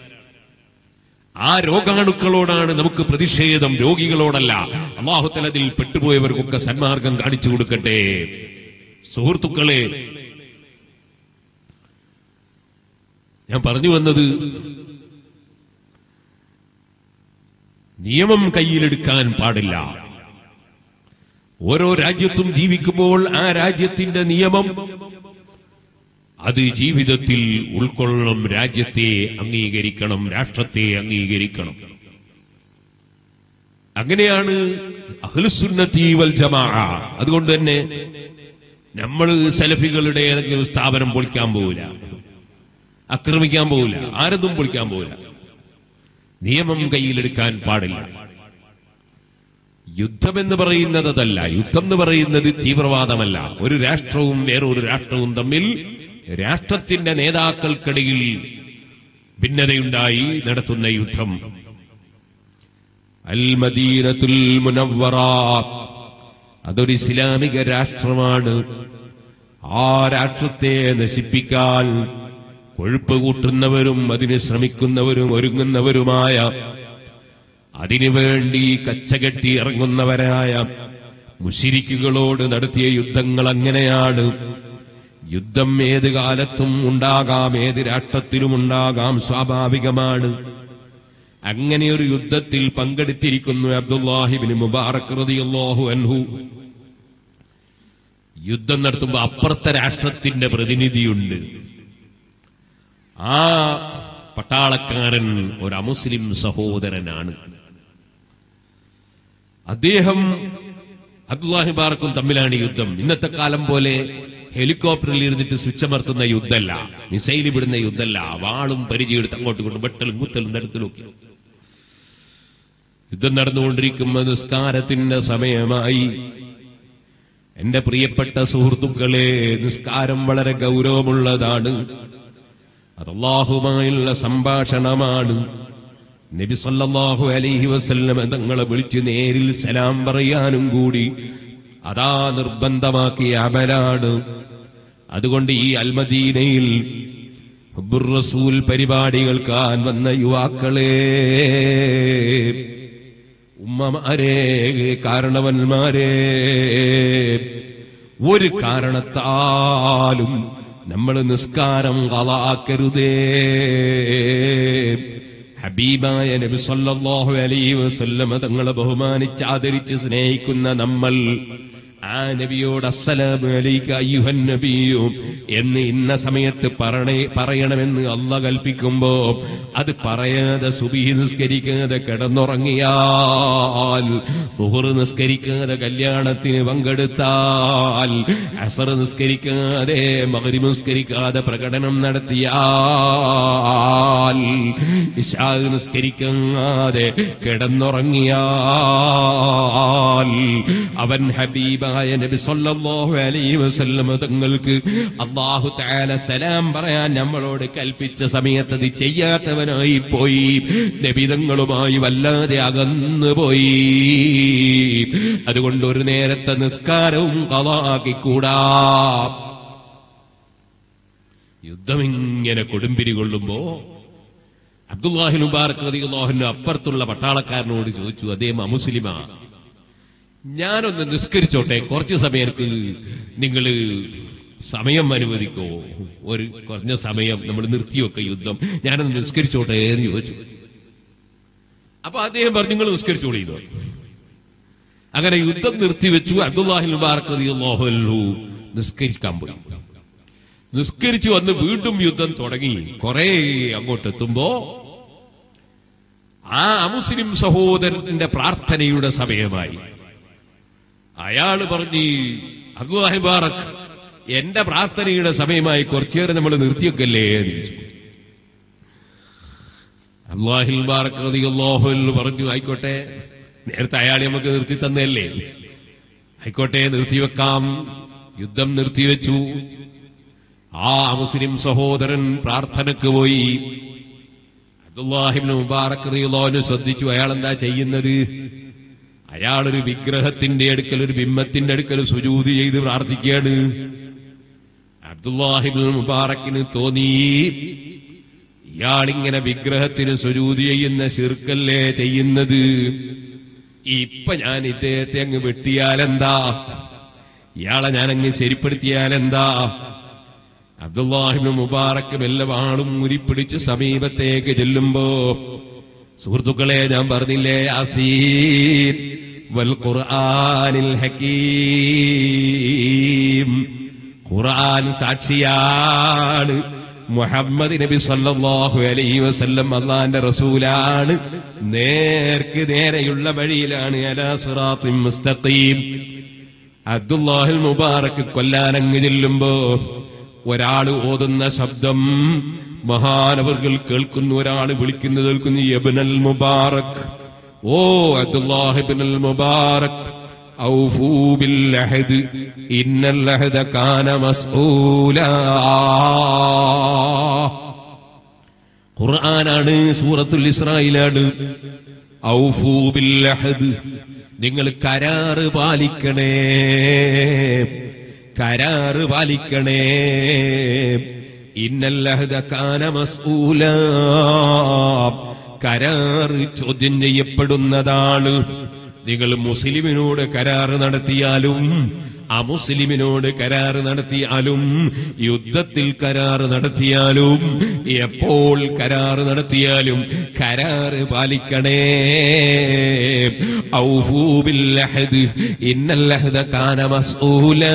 ആ രോഗാണുക്കളോടാണ് നമുക്ക് പ്രതിഷേധം രോഗികളോടല്ല അള്ളാഹുത്തല അതിൽ പെട്ടുപോയവർക്കൊക്കെ സന്മാർഗം കാണിച്ചു കൊടുക്കട്ടെ സുഹൃത്തുക്കളെ ഞാൻ പറഞ്ഞു വന്നത് നിയമം കയ്യിലെടുക്കാൻ പാടില്ല ഓരോ രാജ്യത്തും ജീവിക്കുമ്പോൾ ആ രാജ്യത്തിന്റെ നിയമം അത് ജീവിതത്തിൽ ഉൾക്കൊള്ളണം രാജ്യത്തെ അംഗീകരിക്കണം രാഷ്ട്രത്തെ അംഗീകരിക്കണം അങ്ങനെയാണ് അഹ്ലുസുന്നത്തി വൽ ജമാ അതുകൊണ്ട് തന്നെ നമ്മൾ സലഫികളുടെ ഏതെങ്കിലും സ്ഥാപനം പൊളിക്കാൻ പോവില്ല ആക്രമിക്കാൻ പോവില്ല ആരതും പൊളിക്കാൻ പോവില്ല നിയമം കയ്യിലെടുക്കാൻ പാടില്ല യുദ്ധം എന്ന് പറയുന്നത് അതല്ല യുദ്ധം എന്ന് പറയുന്നത് തീവ്രവാദമല്ല ഒരു രാഷ്ട്രവും വേറൊരു രാഷ്ട്രവും തമ്മിൽ രാഷ്ട്രത്തിന്റെ നേതാക്കൾക്കിടയിൽ ഭിന്നതയുണ്ടായി നടത്തുന്ന യുദ്ധം അൽ മദീനത്തുൽ മുനവ്വറ അതൊരു ഇസ്ലാമിക രാഷ്ട്രമാണ് ആ രാഷ്ട്രത്തെ നശിപ്പിക്കാൻ കൊഴുപ്പ് കൂട്ടുന്നവരും അതിന് ശ്രമിക്കുന്നവരും ഒരുങ്ങുന്നവരുമായ അതിനുവേണ്ടി കച്ചകെട്ടി ഇറങ്ങുന്നവരായ മുഷിരിക്കുകളോട് നടത്തിയ യുദ്ധങ്ങൾ അങ്ങനെയാണ് യുദ്ധം ഏത് കാലത്തും ഉണ്ടാകാം ഏത് രാഷ്ട്രത്തിലും ഉണ്ടാകാം സ്വാഭാവികമാണ് അങ്ങനെ ഒരു യുദ്ധത്തിൽ പങ്കെടുത്തിരിക്കുന്നു അബ്ദുല്ലാഹിബിന് മുബാറക് റളിയല്ലാഹു അൻഹു യുദ്ധം നടത്തുമ്പോൾ അപ്പുറത്തെ രാഷ്ട്രത്തിന്റെ പ്രതിനിധിയുണ്ട് ആ പട്ടാളക്കാരൻ ഒരു അമുസ്ലിം സഹോദരനാണ് അദ്ദേഹം അബ്ദുല്ലാഹി ബാർക്കും തമ്മിലാണ് ഈ യുദ്ധം ഇന്നത്തെ കാലം പോലെ ഹെലികോപ്റ്ററിൽ ഇരുന്നിട്ട് സ്വിച്ച് അമർത്തുന്ന യുദ്ധമല്ല മിസൈൽ വിടുന്ന യുദ്ധമല്ല വാളും പരിചയെടുത്ത് അങ്ങോട്ട് കൊണ്ട് വെട്ടലും കുത്തലും നടത്തലും ഒക്കെ യുദ്ധം നടന്നുകൊണ്ടിരിക്കുമ്പോൾ നിസ്കാരത്തിന്റെ സമയമായി എന്റെ പ്രിയപ്പെട്ട സുഹൃത്തുക്കളെ നിസ്കാരം വളരെ ഗൗരവമുള്ളതാണ് അത് അള്ളാഹുമായുള്ള സംഭാഷണമാണ് നബി സല്ലല്ലാഹു അലൈഹി വസല്ലം തങ്ങളെ വിളിച്ച് നേരിൽ സലാം പറയാനും കൂടി അതാ നിർബന്ധമാക്കിയ അമലാണ് അതുകൊണ്ട് ഈ അൽമദീനയിൽ ഹുബ്ബുർ റസൂൽ പരിപാടി കേൾക്കാൻ വന്ന യുവാക്കളെ ഉമ്മമാരെ കാരണവന്മാരെ ഒരു കാരണത്താലും നമ്മൾ നിസ്കാരം കളാക്കരുതേ ഹബീബായ നബി സല്ലല്ലാഹു അലൈഹി വസല്ലമ തങ്ങളെ ബഹുമാനിച്ച് ആദരിച്ച് സ്നേഹിക്കുന്ന നമ്മൾ ആ നബിയോട് അസ്സലാമു അലൈക അയ്യുഹൻ നബിയു എന്ന് ഇന്ന സമയത്ത് പറയണേ പറയണമെന്ന് അല്ല കൽപ്പിക്കുമ്പോ അത് പറയാതെ സുബി നിസ്കരിക്കാതെ കിടന്നുറങ്ങിയാൽ ളുഹർ നിസ്കരിക്കാതെ കല്യാണത്തിന് പങ്കെടുത്താൽ അസർ നിസ്കരിക്കാതെ മഗ്രിബ് നിസ്കരിക്കാതെ പ്രകടനം നടത്തിയാൽ ഇശാ നിസ്കരിക്കാതെ കിടന്നുറങ്ങിയാൽ അവൻ ഹബീബായ നബി സല്ലല്ലാഹു അലൈഹി വസല്ലമ തങ്ങൾക്ക് അല്ലാഹു തആല സലാം പറയാൻ നമ്മളോട് കൽപ്പിച്ച സമയത്ത് അത് ചെയ്യാത്തവനായി പോയി നബിതങ്ങളുമായി വല്ലാതെ അകന്നു പോയി അതുകൊണ്ട് ഒരു നേരത്തെ നിസ്കാരവും കളാക്കിക്കൂടാ യുദ്ധം ഇങ്ങനെ കൊടുമ്പിരി കൊള്ളുമ്പോ അബ്ദുല്ലാഹിൻ മുബാറക് റളിയല്ലാഹുവിന് അപ്പുറത്തുള്ള പട്ടാളക്കാരനോട് ചോദിച്ചു അദ്ദേഹം അമുസ്ലിമാ ഞാനൊന്ന് നിസ്കരിച്ചോട്ടെ കുറച്ച് സമയത്ത് നിങ്ങൾ സമയം അനുവദിക്കോ ഒരു കുറഞ്ഞ സമയം നമ്മൾ നിർത്തിയൊക്കെ യുദ്ധം ഞാനൊന്ന് നിസ്കരിച്ചോട്ടെ എന്ന് ചോദിച്ചു അപ്പൊ അദ്ദേഹം പറഞ്ഞു നിങ്ങൾ നിസ്കരിച്ചോളി എന്ന് പറഞ്ഞു. അങ്ങനെ യുദ്ധം നിർത്തിവെച്ചു അബ്ദുല്ലാഹിൻ മുബാറക് റളിയല്ലാഹു അൻഹു നിസ്കരിക്കാൻ പോയി നിസ്കരിച്ചു വന്ന് വീണ്ടും യുദ്ധം തുടങ്ങി കുറെ അങ്ങോട്ട് എത്തുമ്പോ ആ അമുസ്ലിം സഹോദരന്റെ പ്രാർത്ഥനയുടെ സമയമായി അയാള് പറഞ്ഞു അബ്ദുല്ലാഹി ബാറക് എന്റെ പ്രാർത്ഥനയുടെ സമയമായി കുറച്ചേറെ നമ്മൾ നിർത്തിയൊക്കെയല്ലേ എന്ന് ചോദിച്ചു അബ്ദുല്ലാഹിൽ ബാറക് റളിയല്ലാഹു അൻഹു പറഞ്ഞു ആയിക്കോട്ടെ നേരത്തെ അയാൾ നമുക്ക് നിർത്തി തന്നല്ലേ ആയിക്കോട്ടെ നിർത്തിവെക്കാം യുദ്ധം നിർത്തിവെച്ചു ആ മുസ്ലിം സഹോദരൻ പ്രാർത്ഥനക്ക് പോയി അബ്ദുല്ലാഹിബ്നു മുബാറക് റളിയല്ലാഹു ശ്രദ്ധിച്ചു അയാൾ എന്താ ചെയ്യുന്നത് അയാളൊരു വിഗ്രഹത്തിന്റെ അടുക്കൽ ഒരു ബിംബത്തിന്റെ അടുക്കൽ സുജൂതി ചെയ്ത് പ്രാർത്ഥിക്കുകയാണ് അബ്ദുല്ലാഹിബിൻ മുബാറക്കിന് തോന്നി ഇയാളിങ്ങനെ വിഗ്രഹത്തിന് സുജൂതി ചെയ്യുന്ന ശിർക്കല്ലേ ചെയ്യുന്നത് ഇപ്പൊ ഞാൻ ഇദ്ദേഹത്തെ അങ്ങ് വെട്ടിയാലെന്താ ഇയാളെ ഞാൻ അങ്ങ് ശരിപ്പെടുത്തിയാലെന്താ അബ്ദുല്ലാഹിബിൻ മുബാറക്ക് മെല്ലെ വാളും മുരിപ്പിടിച്ച് സമീപത്തേക്ക് ചെല്ലുമ്പോ സുഹൃത്തുക്കളെ ഞാൻ പറഞ്ഞില്ലേ അസീൻ വൽ ഖുർആനിൽ ഹക്കീം ഖുർആൻ സാക്ഷിയാണ് മുഹമ്മദ് നബി സല്ലല്ലാഹു അലൈഹി വസല്ലം അള്ളാന്റെ റസൂലാണ് നേർക്ക് നേരെയുള്ള വഴിയിലാണ് അലാ സിറാത്തിൻ മുസ്തഖീം അബ്ദുല്ലാഹിൽ മുബാറക്ക് കൊല്ലാനങ്ങ് ചെല്ലുമ്പോ ഒരാള് ഓതുന്ന ശബ്ദം മഹാനവർകൾ കേൾക്കുന്നു ഒരാൾ വിളിക്കുന്നത് കേൾക്കുന്നു യബ്നൽ മുബാറക് ഓ അബ്ദുല്ലാഹിബ്നൽ മുബാറക് ഔഫൂ ബിൽ അഹദ് ഇന്നൽ അഹദ കാന മസ്ഊലാ ഖുർആനാണ് സൂറത്തുൽ ഇസ്രായിലാണ് ഔഫൂ ബിൽ അഹദ് നിങ്ങൾ കരാറ് പാലിക്കണേ കരാറ് പാലിക്കണേ ഇന്നല്ലഹദ കാന മസ്ഊല കരാറ് ചോദ്യം ചെയ്യപ്പെടുന്നതാണ് നിങ്ങൾ മുസ്ലിമിനോട് കരാറ് നടത്തിയാലും അമുസ്ലിമിനോട് കരാറ് നടത്തിയാലും യുദ്ധത്തിൽ കരാറ് നടത്തിയാലും എപ്പോൾ കരാറ് നടത്തിയാലും കരാറ് പാലിക്കണേ ഔഫൂ ബിൽ അഹദ് ഇന്നൽ അഹദ കാന മസ്ഊലാ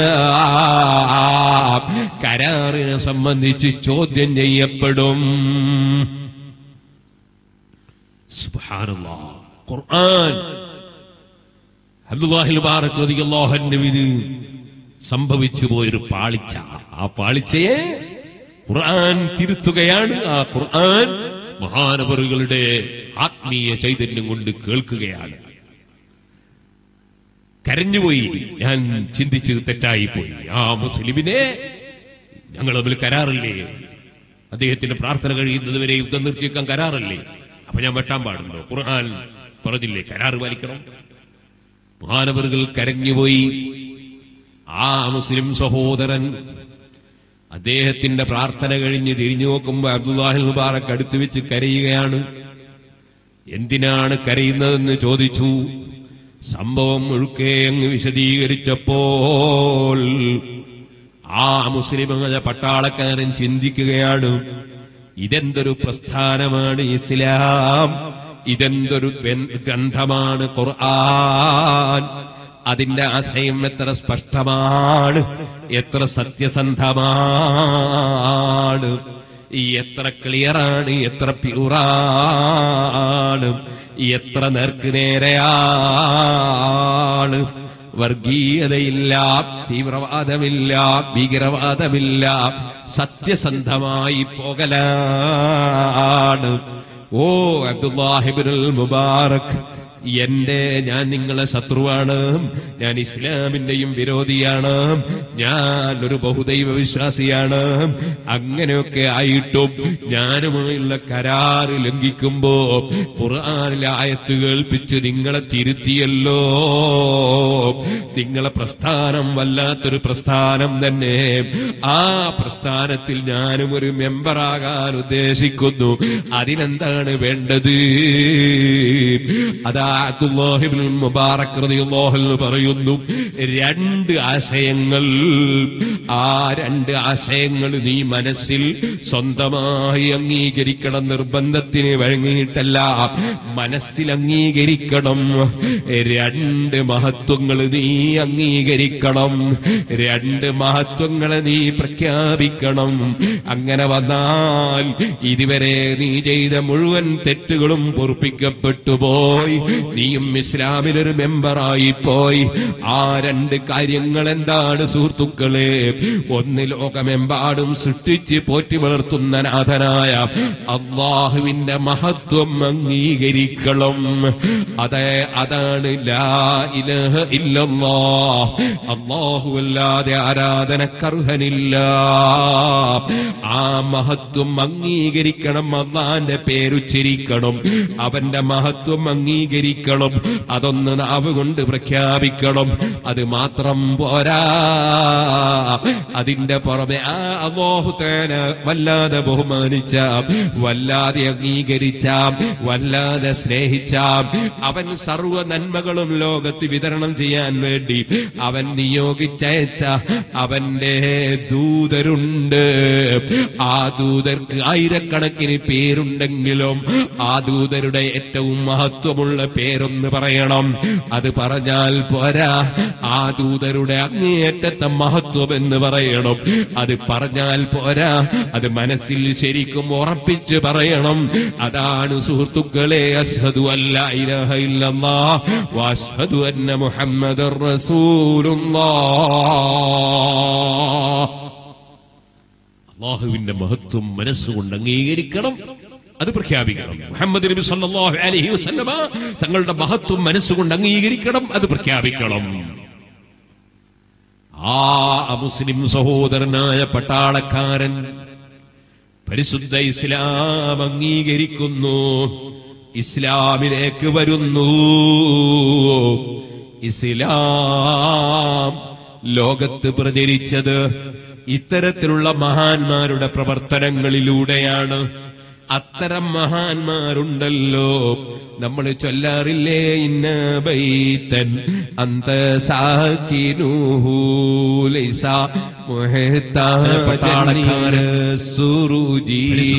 കരാറിനെ സംബന്ധിച്ച് ചോദ്യം ചെയ്യപ്പെടും സുബ്ഹാനല്ലാഹ് ഖുർആൻ അബ്ദുല്ലാഹിൽ മുബാറക് റളിയല്ലാഹു അൻഹുവിന് സംഭവിച്ചു പോയൊരു പാളിച്ച ആ പാളിച്ചയെ ഖുർആൻ തിരുത്തുകയാണ് ആ ഖുർആൻ മഹാനവറുകളുടെ ആത്മീയ ചൈതന്യം കൊണ്ട് കേൾക്കുകയാണ് കരഞ്ഞുപോയി ഞാൻ ചിന്തിച്ചത് തെറ്റായിപ്പോയി ആ മുസ്ലിമിനെ ഞങ്ങൾ തമ്മിൽ കരാറില്ലേ അദ്ദേഹത്തിന്റെ പ്രാർത്ഥന കഴിയുന്നത് വരെ യുദ്ധം നിർത്തിവെക്കാൻ കരാറല്ലേ അപ്പൊ ഞാൻ വെട്ടാൻ പാടുണ്ടോ ഖുർആൻ പറഞ്ഞില്ലേ കരാറ് പാലിക്കണം മഹാനവറുകൾ കരഞ്ഞുപോയി ആ മുസ്ലിം സഹോദരൻ അദ്ദേഹത്തിന്റെ പ്രാർത്ഥന കഴിഞ്ഞ് തിരിഞ്ഞു നോക്കുമ്പോ അബ്ദുല്ലാഹിൽ മുബാറക്ക് അടുത്ത് വെച്ച് കരയുകയാണ് എന്തിനാണ് കരയുന്നതെന്ന് ചോദിച്ചു സംഭവം മുഴുക്കെ അങ്ങ് വിശദീകരിച്ചപ്പോൾ ആ മുസ്ലിം എന്ന പട്ടാളക്കാരൻ ചിന്തിക്കുകയാണ് ഇതെന്തൊരു പ്രസ്ഥാനമാണ് ഇസ്ലാം ഇതെന്തൊരു ഗ്രന്ഥ- ഗ്രന്ഥമാണ് ഖുർആൻ അതിന്റെ ആശയം എത്ര സ്പഷ്ടമാണ് എത്ര സത്യസന്ധമാണ് ഈ എത്ര ക്ലിയറാണ് എത്ര പ്യൂറാണ് എത്ര നേർക്ക് നേരെയാണ് വർഗീയതയില്ല തീവ്രവാദമില്ല ഭീകരവാദമില്ല സത്യസന്ധമായി പോകലാണ് ഓ അബ്ദുല്ലാഹിബിനുൽ മുബാറക് എന്റെ ഞാൻ നിങ്ങളെ ശത്രുവാണ് ഞാൻ ഇസ്ലാമിന്റെയും വിരോധിയാണ് ഞാൻ ഒരു ബഹുദൈവ വിശ്വാസിയാണ് അങ്ങനെയൊക്കെ ആയിട്ടും ഞാനുമായുള്ള കരാറ് ലംഘിക്കുമ്പോ ഖുർആനിലെ ആയത്ത് കേൾപ്പിച്ച് നിങ്ങളെ തിരുത്തിയല്ലോ നിങ്ങളെ പ്രസ്ഥാനം വല്ലാത്തൊരു പ്രസ്ഥാനം തന്നെ ആ പ്രസ്ഥാനത്തിൽ ഞാനും ഒരു മെമ്പറാകാൻ ഉദ്ദേശിക്കുന്നു അതിനെന്താണ് വേണ്ടത് അതാ അബ്ദുല്ലാഹിബ്നുൽ മുബാറക് റളിയല്ലാഹു അൻഹു പറയുന്നു രണ്ട് ആശയങ്ങൾ ആ രണ്ട് ആശയങ്ങൾ നീ മനസ്സിൽ സ്വന്തമായി അംഗീകരിക്കണം നിർബന്ധത്തിന് വഴങ്ങിയിട്ടല്ല മനസ്സിൽ അംഗീകരിക്കണം രണ്ട് മഹത്വങ്ങൾ നീ അംഗീകരിക്കണം രണ്ട് മഹത്വങ്ങളെ നീ പ്രഖ്യാപിക്കണം അങ്ങനെ വന്നാൽ ഇതുവരെ നീ ചെയ്ത മുഴുവൻ തെറ്റുകളും പൊറുപ്പിക്കപ്പെട്ടു പോയി നീയും ഇസ്ലാമിലൊരു മെമ്പറായി പോയി ആ രണ്ട് കാര്യങ്ങൾ എന്താണ് സുഹൃത്തുക്കളെ ഒന്ന് ലോകമെമ്പാടും സൃഷ്ടിച്ച് പോറ്റി വളർത്തുന്ന നാഥനായ അള്ളാഹുവിന്റെ മഹത്വം അംഗീകരിക്കണം അതെ അതാണ് ലാ ഇലഹ ഇല്ലല്ലാ അല്ലാഹുവല്ലാതെ ആരാധനക്കർഹനില്ല ആ മഹത്വം അംഗീകരിക്കണം അള്ളാന്റെ പേരുച്ചരിക്കണം അവന്റെ മഹത്വം അംഗീകരിക്കണം അതൊന്ന് നാവ് കൊണ്ട് പ്രഖ്യാപിക്കണം അത് മാത്രം പോരാ അതിന്റെ പുറമെ ആ അള്ളാഹുത്തേന വല്ലാതെ ബഹുമാനിച്ച വല്ലാതെ അംഗീകരിച്ച വല്ലാതെ സ്നേഹിച്ച അവൻ സർവ നന്മകളും ലോകത്ത് വിതരണം ചെയ്യാൻ വേണ്ടി അവൻ നിയോഗിച്ചയച്ച അവന്റെ ദൂതരുണ്ട് ആ ദൂതർക്ക് ആയിരക്കണക്കിന് പേരുണ്ടെങ്കിലും ആ ദൂതരുടെ ഏറ്റവും മഹത്വമുള്ള പേരൊന്ന് പറയണം അത് പറഞ്ഞാൽ പോരാ ആ ദൂതരുടെ അങ്ങേയറ്റത്തെ മഹത്വം എന്ന് പറയണം അത് പറഞ്ഞാൽ പോരാ അത് മനസ്സിൽ ശരിക്കും ഉറപ്പിച്ച് പറയണം അതാണ് സുഹൃത്തുക്കളെ അസ്ഹദു അല്ല ഇലഹ ഇല്ലല്ലാ വഅസ്ഹദു അന്ന മുഹമ്മദർ റസൂലുള്ളാഹ് അള്ളാഹുവിന്റെ മഹത്വം മനസ്സുകൊണ്ട് അംഗീകരിക്കണം അത് പ്രഖ്യാപിക്കണം മുഹമ്മദ് നബി സല്ലല്ലാഹു അലൈഹി വസല്ലമ തങ്ങളുടെ മഹത്വം മനസ്സുകൊണ്ട് അംഗീകരിക്കണം അത് പ്രഖ്യാപിക്കണം ആ മുസ്ലിം സഹോദരനായ പട്ടാളക്കാരൻ പരിശുദ്ധ ഇസ്ലാം അംഗീകരിക്കുന്നു ഇസ്ലാമിലേക്ക് വരുന്നു ഇസ്ലാം ലോകത്ത് പ്രചരിച്ചത് ഇത്തരത്തിലുള്ള മഹാന്മാരുടെ പ്രവർത്തനങ്ങളിലൂടെയാണ് അത്തരം മഹാന്മാരുണ്ടല്ലോ നമ്മൾ ചൊല്ലാറില്ലേ ഇന്ന ബൈത്തൻ അന്ത സാക്കിനൂഹു ലൈസ മുഹ്താജൻ സുറുജി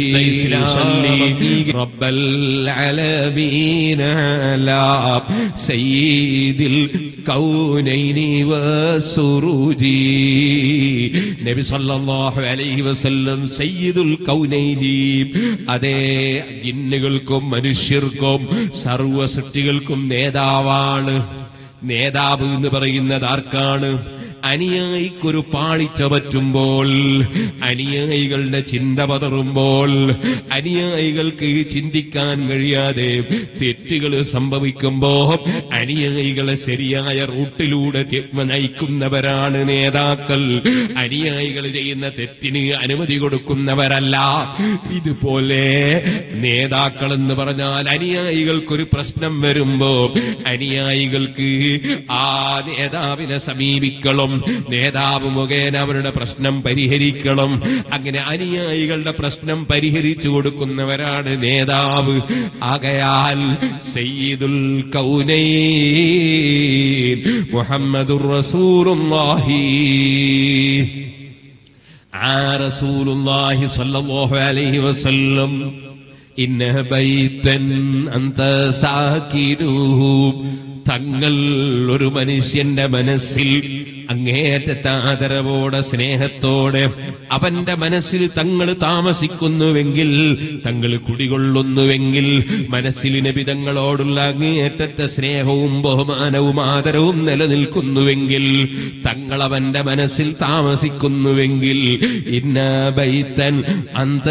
റബ്ബൽ അലമീന ലാ സയ്യിദിൽ കൗനൈനി വസുറുജി നബി സല്ലല്ലാഹു അലൈഹി വസല്ലം സയ്യിദുൽ കൗനൈനി അതേ ജിന്നുകൾക്കും മനുഷ്യർക്കും സർവ സൃഷ്ടികൾക്കും നേതാവാണ് നേതാവ് എന്ന് പറയുന്നത് ആർക്കാണ് അനുയായിക്കൊരു പാളിച്ച പറ്റുമ്പോൾ അനുയായികളുടെ ചിന്ത പതറുമ്പോൾ അനുയായികൾക്ക് ചിന്തിക്കാൻ കഴിയാതെ തെറ്റുകൾ സംഭവിക്കുമ്പോ അനുയായികളെ ശരിയായ റൂട്ടിലൂടെ തി- നയിക്കുന്നവരാണ് നേതാക്കൾ അനുയായികൾ ചെയ്യുന്ന തെറ്റിന് അനുമതി കൊടുക്കുന്നവരല്ല ഇതുപോലെ നേതാക്കൾ എന്ന് പറഞ്ഞാൽ അനുയായികൾക്കൊരു പ്രശ്നം വരുമ്പോ അനുയായികൾക്ക് ആ നേതാവിനെ സമീപിക്കണം നേതാവ് മുഖേന അവരുടെ പ്രശ്നം പരിഹരിക്കണം അങ്ങനെ അനുയായികളുടെ പ്രശ്നം പരിഹരിച്ചു കൊടുക്കുന്നവരാണ് നേതാവ് ആകയാൽ സയ്യിദുൽ കൗനൈൻ മുഹമ്മദുർ റസൂലുള്ളാഹി ആ റസൂലുള്ളാഹി സ്വല്ലല്ലാഹു അലൈഹി വസല്ലം ഇന്ന ബൈതൻ അന്ത സാകിനുഹു തങ്ങൾ ഒരു മനുഷ്യന്റെ മനസ്സിൽ അങ്ങേറ്റത്തെ ആദരവോടെ സ്നേഹത്തോടെ അവന്റെ മനസ്സിൽ തങ്ങൾ താമസിക്കുന്നുവെങ്കിൽ തങ്ങൾ കുടികൊള്ളുന്നുവെങ്കിൽ മനസ്സിൽ നബിതങ്ങളോടുള്ള അങ്ങേറ്റത്തെ സ്നേഹവും ബഹുമാനവും ആദരവും നിലനിൽക്കുന്നുവെങ്കിൽ തങ്ങൾ അവന്റെ മനസ്സിൽ താമസിക്കുന്നുവെങ്കിൽ ഇന്ന ബൈത്തൻ അന്ത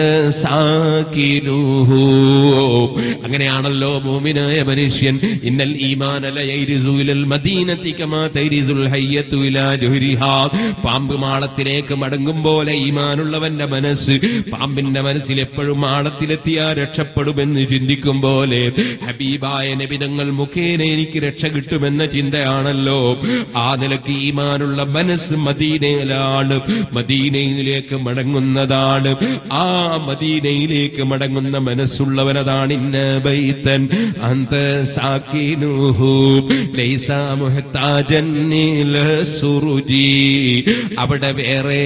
സാക്കിനുഹു അങ്ങനെയാണല്ലോ മോമിനായ മനുഷ്യൻ ഇന്നൽ ഈമാനല യൈരിസു ഇലൽ മദീനത്തി കമാ തൈരിസുൽ ഹയ്യത്തു ഇലാ ജുഹരിഹാ പാമ്പ് മാളത്തിലേക്ക് മടങ്ങും പോലെ ഈമാനുള്ളവന്റെ മനസ്സ് പാമ്പിന്റെ മനസ്സിൽ എപ്പോഴും മാളത്തിലെത്തിയാ രക്ഷപ്പെടുമെന്ന് ചിന്തിക്കും പോലെ ഹബീബായ നബിതങ്ങൾ മുഖേന എനിക്ക് രക്ഷ കിട്ടുമെന്ന ചിന്തയാണല്ലോ ആ നിലക്ക് ഈമാനുള്ള മനസ്സ് മദീനയിലാണ് മദീനയിലേക്ക് മടങ്ങുന്നതാണ് ആ മദീനയിലേക്ക് മടങ്ങുന്ന മനസ്സുള്ളവനതാണ് ഇന്ന ബൈത്തൻ അന്ത സാക്കിനുഹു ലൈസ മുഹ്താജൻ ഇല സുറുജി അവിടെ വേറെ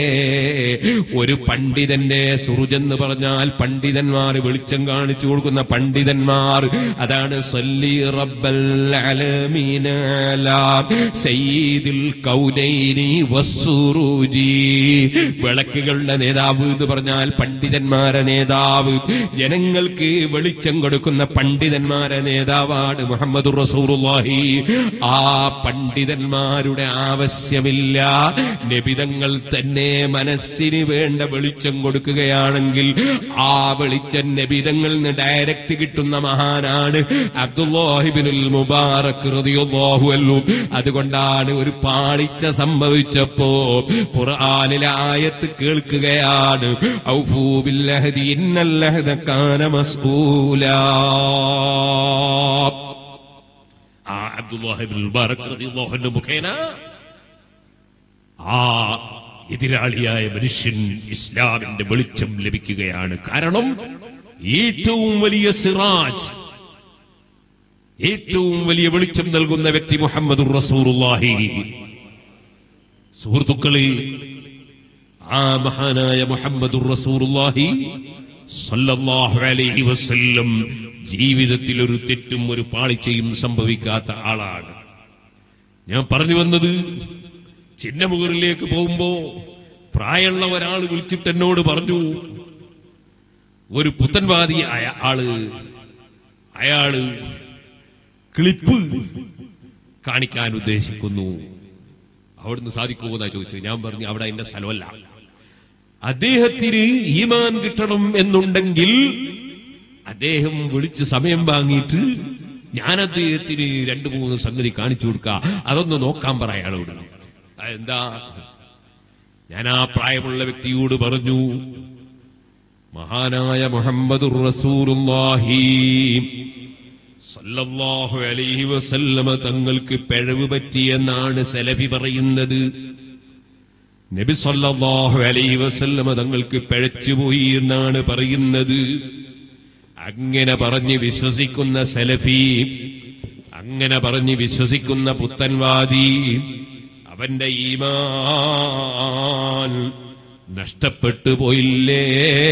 ഒരു പണ്ഡിതന്റെ സുറുജ് എന്ന് പറഞ്ഞാൽ പണ്ഡിതന്മാർ വെളിച്ചം കാണിച്ചു കൊടുക്കുന്ന പണ്ഡിതന്മാർ അതാണ് സല്ലി റബ്ബൽ അലമീന അലാ സയ്യിദുൽ കൗനൈനി വസ്സുറൂജി വിളക്കുകളുടെ നേതാവ് എന്ന് പറഞ്ഞാൽ പണ്ഡിതന്മാരെ നേതാവ് ജനങ്ങൾക്ക് വെളിച്ചം കൊടുക്കുന്ന പണ്ഡിതന്മാരെ നേതാവാണ് മുഹമ്മദ് റസൂറുല്ലാഹി ആ പണ്ഡിതന്മാരുടെ ആവശ്യമില്ല നബിതങ്ങൾ തന്നെ മനസ്സിന് വേണ്ട വെളിച്ചം കൊടുക്കുകയാണെങ്കിൽ ആ വെളിച്ചം നബിതങ്ങളിൽ നിന്ന് ഡയറക്റ്റ് കിട്ടുന്ന മഹാനാണ് അബ്ദുല്ലാഹിബിനുൽ മുബാറക് റളിയല്ലാഹു അൻഹു അതുകൊണ്ടാണ് ഒരു പാളിച്ച സംഭവിച്ചപ്പോ ഖുർആനിലെ ആയത്ത് കേൾക്കുകയാണ് ഔഫൂ ബില്ലഹദി ഇന്നൽ ലഹദ കാന മസ്ഊലാ ആ അബ്ദുല്ലാഹിബിൻ മുബാറക് റളിയല്ലാഹു അൻഹു മുഖേന ആ എതിരാളിയായ മനുഷ്യൻ ഇസ്ലാമിന്റെ വെളിച്ചം ലഭിക്കുകയാണ് കാരണം ഏറ്റവും വലിയ സിറാജ് ഏറ്റവും വലിയ വെളിച്ചം നൽകുന്ന വ്യക്തി മുഹമ്മദ് റസൂറുല്ലാഹി സുഹൃത്തുക്കളെ ആ മഹാനായ മുഹമ്മദ് റസൂറുല്ലാഹി സല്ലല്ലാഹു അലൈഹി വസല്ലം ജീവിതത്തിൽ ഒരു തെറ്റും ഒരു പാളിച്ചയും സംഭവിക്കാത്ത ആളാണ് ഞാൻ പറഞ്ഞു വന്നത് ചിന്നമുകളിലേക്ക് പോകുമ്പോ പ്രായമുള്ള ഒരാൾ വിളിച്ചിട്ട് എന്നോട് പറഞ്ഞു ഒരു പുത്തൻവാദിയായ ആള് അയാള് ക്ലിപ്പ് കാണിക്കാൻ ഉദ്ദേശിക്കുന്നു അവിടുന്ന് സാധിക്കുമോ എന്നാ ചോദിച്ചത് ഞാൻ പറഞ്ഞു അവിടെ എന്റെ സ്ഥലമല്ല അദ്ദേഹത്തിന് ഈമാൻ കിട്ടണം എന്നുണ്ടെങ്കിൽ അദ്ദേഹം വിളിച്ച് സമയം വാങ്ങിയിട്ട് ഞാൻ അദ്ദേഹത്തിന് രണ്ടു മൂന്ന് സംഗതി കാണിച്ചു കൊടുക്ക അതൊന്ന് നോക്കാൻ പറ അയാളോട് എന്താ ഞാൻ ആ പ്രായമുള്ള വ്യക്തിയോട് പറഞ്ഞു മഹാനായ മുഹമ്മദ് റസൂലുള്ളാഹി സല്ലല്ലാഹു അലൈഹി വസല്ലമ തങ്ങൾക്ക് പിഴവ് പറ്റിയെന്നാണ് സലഫി പറയുന്നത് നബി സല്ലല്ലാഹു അലൈഹി വസല്ലമ തങ്ങൾക്ക് പിഴച്ചുപോയി എന്നാണ് പറയുന്നത് അങ്ങനെ പറഞ്ഞ് വിശ്വസിക്കുന്ന സലഫി അങ്ങനെ പറഞ്ഞ് വിശ്വസിക്കുന്ന പുത്തൻവാദി അവന്റെ ഈമാൻ നഷ്ടപ്പെട്ടു പോയില്ലേ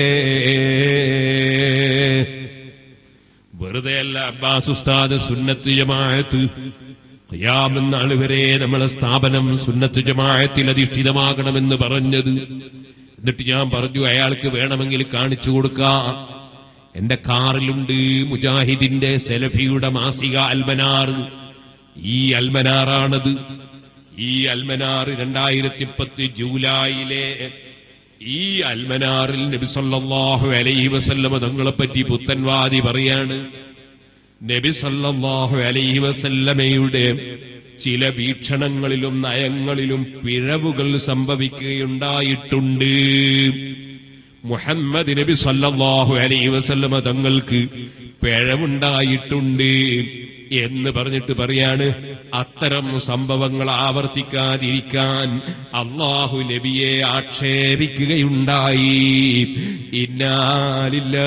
വെറുതെ അല്ല അബ്ബാസ് ഉസ്താദ് സുന്നത്ത് ജമാഅത്ത് ഖിയാമെന്നാൾ വരെ നമ്മളെ സ്ഥാപനം സുന്നത്ത് ജമാഅത്തിൽ അധിഷ്ഠിതമാകണമെന്ന് പറഞ്ഞത് എന്നിട്ട് ഞാൻ പറഞ്ഞു അയാൾക്ക് വേണമെങ്കിൽ കാണിച്ചു കൊടുക്കാം എന്റെ കാറിലുണ്ട് മുജാഹിദിന്റെ സെലഫിയുടെ മാസിക അൽമനാർ ഈ അൽമനാറാണത് ഈ അൽമനാർ രണ്ടായിരത്തി പത്ത് ജൂലൈയിലെ ഈ അൽമനാറിൽ നബി സല്ലല്ലാഹു അലൈഹി വസല്ലമ തങ്ങളെ പറ്റി പുത്തൻവാദി പറയാണ് നബി സല്ലല്ലാഹു അലൈഹി വസല്ലമയുടെ ചില വീക്ഷണങ്ങളിലും നയങ്ങളിലും പിഴവുകൾ സംഭവിക്കുകയുണ്ടായിട്ടുണ്ട് മുഹമ്മദ് നബി സല്ലല്ലാഹു അലൈഹി വസല്ലമ തങ്ങൾക്ക് പിഴവുണ്ടായിട്ടുണ്ട് എന്ന് പറഞ്ഞിട്ട് പറയാണ് അത്തരം സംഭവങ്ങൾ ആവർത്തിക്കാതിരിക്കാൻ അള്ളാഹു നബിയെ ആക്ഷേപിക്കുകയുണ്ടായി ഇന്നാലില്ല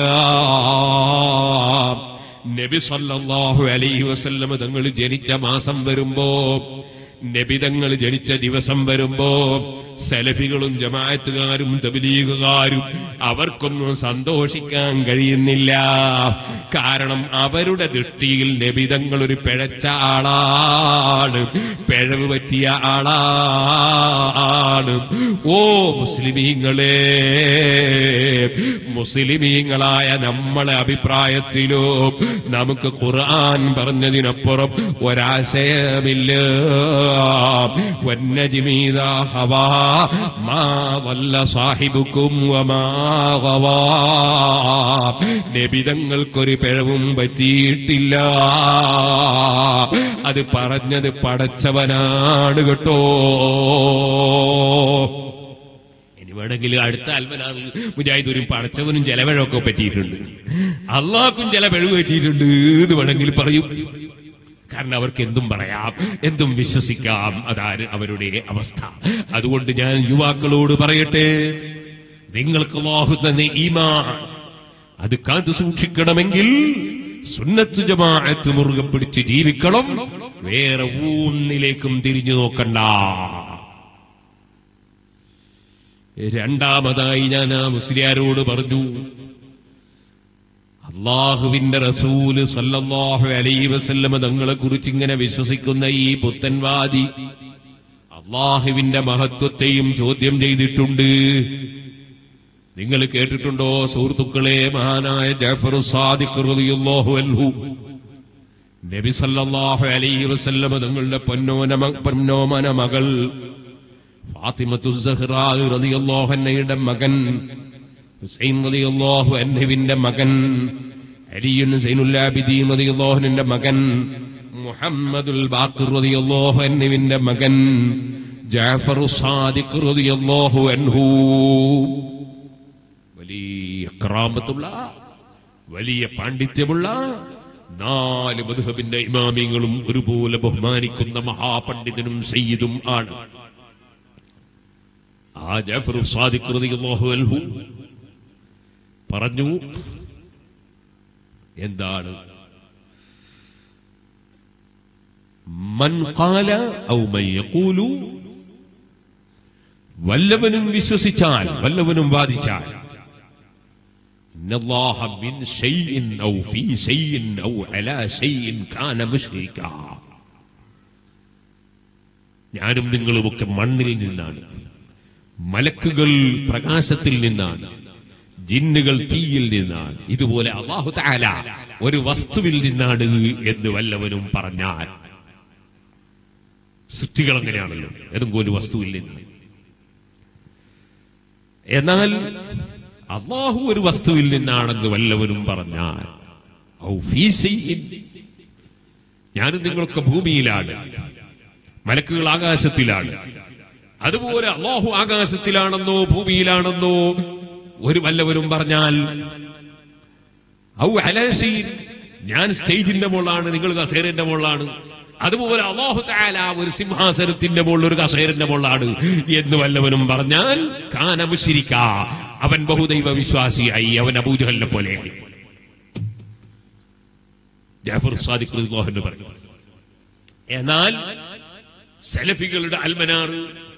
നബി സല്ലല്ലാഹു അലൈഹി വസല്ലമ തങ്ങൾ ജനിച്ച മാസം വരുമ്പോ നബിതങ്ങൾ ജനിച്ച ദിവസം വരുമ്പോ സെലഫികളും ജമാഅത്തുകാരും തബലീഗുകാരും അവർക്കൊന്നും സന്തോഷിക്കാൻ കഴിയുന്നില്ല കാരണം അവരുടെ ദൃഷ്ടിയിൽ നബിതങ്ങൾ ഒരു പിഴച്ച ആളാണ് പിഴവ് പറ്റിയ ആളാണ് ഓ മുസ്ലിമീങ്ങളെ മുസ്ലിമീങ്ങളായ നമ്മളെ അഭിപ്രായത്തിലോ നമുക്ക് ഖുർആൻ പറഞ്ഞതിനപ്പുറം ഒരാശയമില്ല വന്നജിമീതാ ഹവാ മാ വല്ല സാഹിബുക്കും വമാ ഗവാ. നബിതങ്ങൾക്കൊരു പിഴവും പറ്റിയിട്ടില്ല അത് പറഞ്ഞത് പടച്ചവനാണ് കേട്ടോ ഇനി വേണമെങ്കിൽ അടുത്ത അൽമനാറിൽ മുജാഹിദൂരും പടച്ചവനും ജലവഴമൊക്കെ പറ്റിയിട്ടുണ്ട് അള്ളാഹ്ക്കും ചില പിഴവ് പറ്റിയിട്ടുണ്ട് എന്ന് വേണമെങ്കിൽ പറയും കാരണം അവർക്ക് എന്തും പറയാം എന്തും വിശ്വസിക്കാം അതാണ് അവരുടെ അവസ്ഥ അതുകൊണ്ട് ഞാൻ യുവാക്കളോട് പറയട്ടെ നിങ്ങൾക്ക് അല്ലാഹു തന്നെ ഈമാൻ അത് കാത്തു സൂക്ഷിക്കണമെങ്കിൽ സുന്നത്ത് ജമാഅത്ത് മുറുകെ പിടിച്ച് ജീവിക്കണം വേറെ ഊന്നിലേക്കും തിരിഞ്ഞു നോക്കണ്ട രണ്ടാമതായി ഞാൻ ആ മുസ്ലിയാരോട് പറഞ്ഞു അള്ളാഹുവിന്റെ റസൂല് സല്ലല്ലാഹു അലൈഹി വസല്ലമ തങ്ങളെ കുറിച്ച് ഇങ്ങനെ വിശ്വസിക്കുന്ന ഈ പുത്തൻവാദി അള്ളാഹുവിന്റെ മഹത്വത്തെയും ചോദ്യം ചെയ്തിട്ടുണ്ട് നിങ്ങൾ കേട്ടിട്ടുണ്ടോ സുഹൃത്തുക്കളെ മഹാനായ ജാഫർ സാദിഖ് റളിയല്ലാഹു അൻഹു നബി സല്ലല്ലാഹു അലൈഹി വസല്ലമ തങ്ങളുടെ പൊന്നോന മ- പൊന്നോമന മകൾ ഫാത്തിമത്തു സഹ്റാ റളിയല്ലാഹു അൻഹയുടെ മകൻ ഹുസൈൻ റളിയല്ലാഹു അൻഹുവിന്റെ മകൻ അലിയുൻ സൈനുൽ ആബിദീൻ റളിയല്ലാഹു അൻഹുവിന്റെ മകൻ മുഹമ്മദുൽ ബാഖിർ റളിയല്ലാഹു അൻഹുവിന്റെ മകൻ ജാഫർ സാദിഖ് റളിയല്ലാഹു അൻഹു വലിയ ക്രാമത്തുള്ള വലിയ പാണ്ഡിത്യമുള്ള നാല് മധുഹബിന്റെ ഇമാമിങ്ങളും ഒരുപോലെ ബഹുമാനിക്കുന്ന മഹാപണ്ഡിതനും സയ്യിദും ആണ് ആ ജാഫർ സാദിഖ് റളിയല്ലാഹു അൻഹു പറഞ്ഞു എന്താണ് മൻ ഖാല ഔ മൻ യഖൂലു വല്ലവനും വിശ്വസിച്ചാൽ വല്ലവനും വാദിച്ചാൽ إن الله من شيء أو في شيء أو على شيء كان مشركا ഞാനും നിങ്ങളുമൊക്കെ മണ്ണിൽ നിന്നാണ് മലക്കുകൾ പ്രകാശത്തിൽ നിന്നാണ് ജിന്നുകൾ തീയിൽ നിന്നാണ് ഇതുപോലെ അള്ളാഹു താല ഒരു വസ്തുവിൽ നിന്നാണ് എന്ന് വല്ലവനും പറഞ്ഞാൽ സൃഷ്ടികൾ അങ്ങനെയാണല്ലോ ഏതെങ്കിലും ഒരു വസ്തുവിൽ നിന്ന് എന്നാൽ അള്ളാഹു ഒരു വസ്തുവിൽ നിന്നാണെന്ന് വല്ലവനും പറഞ്ഞാൽ ഔ ഫീ ശൈഇൻ. ഞാനും നിങ്ങളൊക്കെ ഭൂമിയിലാണ് മലക്കുകൾ ആകാശത്തിലാണ് അതുപോലെ അള്ളാഹു ആകാശത്തിലാണെന്നോ ഭൂമിയിലാണെന്നോ ഒരു വല്ലവരും പറഞ്ഞാൽ ഔ അലാശീൻ ഞാൻ സ്റ്റേജിന്റെ മുകളാണ് നിങ്ങൾ കസേരന്റെ മുകളാണ് അതുപോലെ അള്ളാഹു താല ഒരു സിംഹാസനത്തിന്റെ മുകളിൽ ഒരു കസേരന്റെ മുകളാണ് എന്ന് വല്ലവനും പറഞ്ഞാൽ കാനമുശിരിക്ക അവൻ ബഹുദൈവ വിശ്വാസിയായി അവൻ അബൂജഹലിനെ പോലെയായി ജാഫർ സാദിഖ് റളിയല്ലാഹു അൻഹു പറഞ്ഞു എന്നാൽ സലഫികളുടെ അൽമനാറ്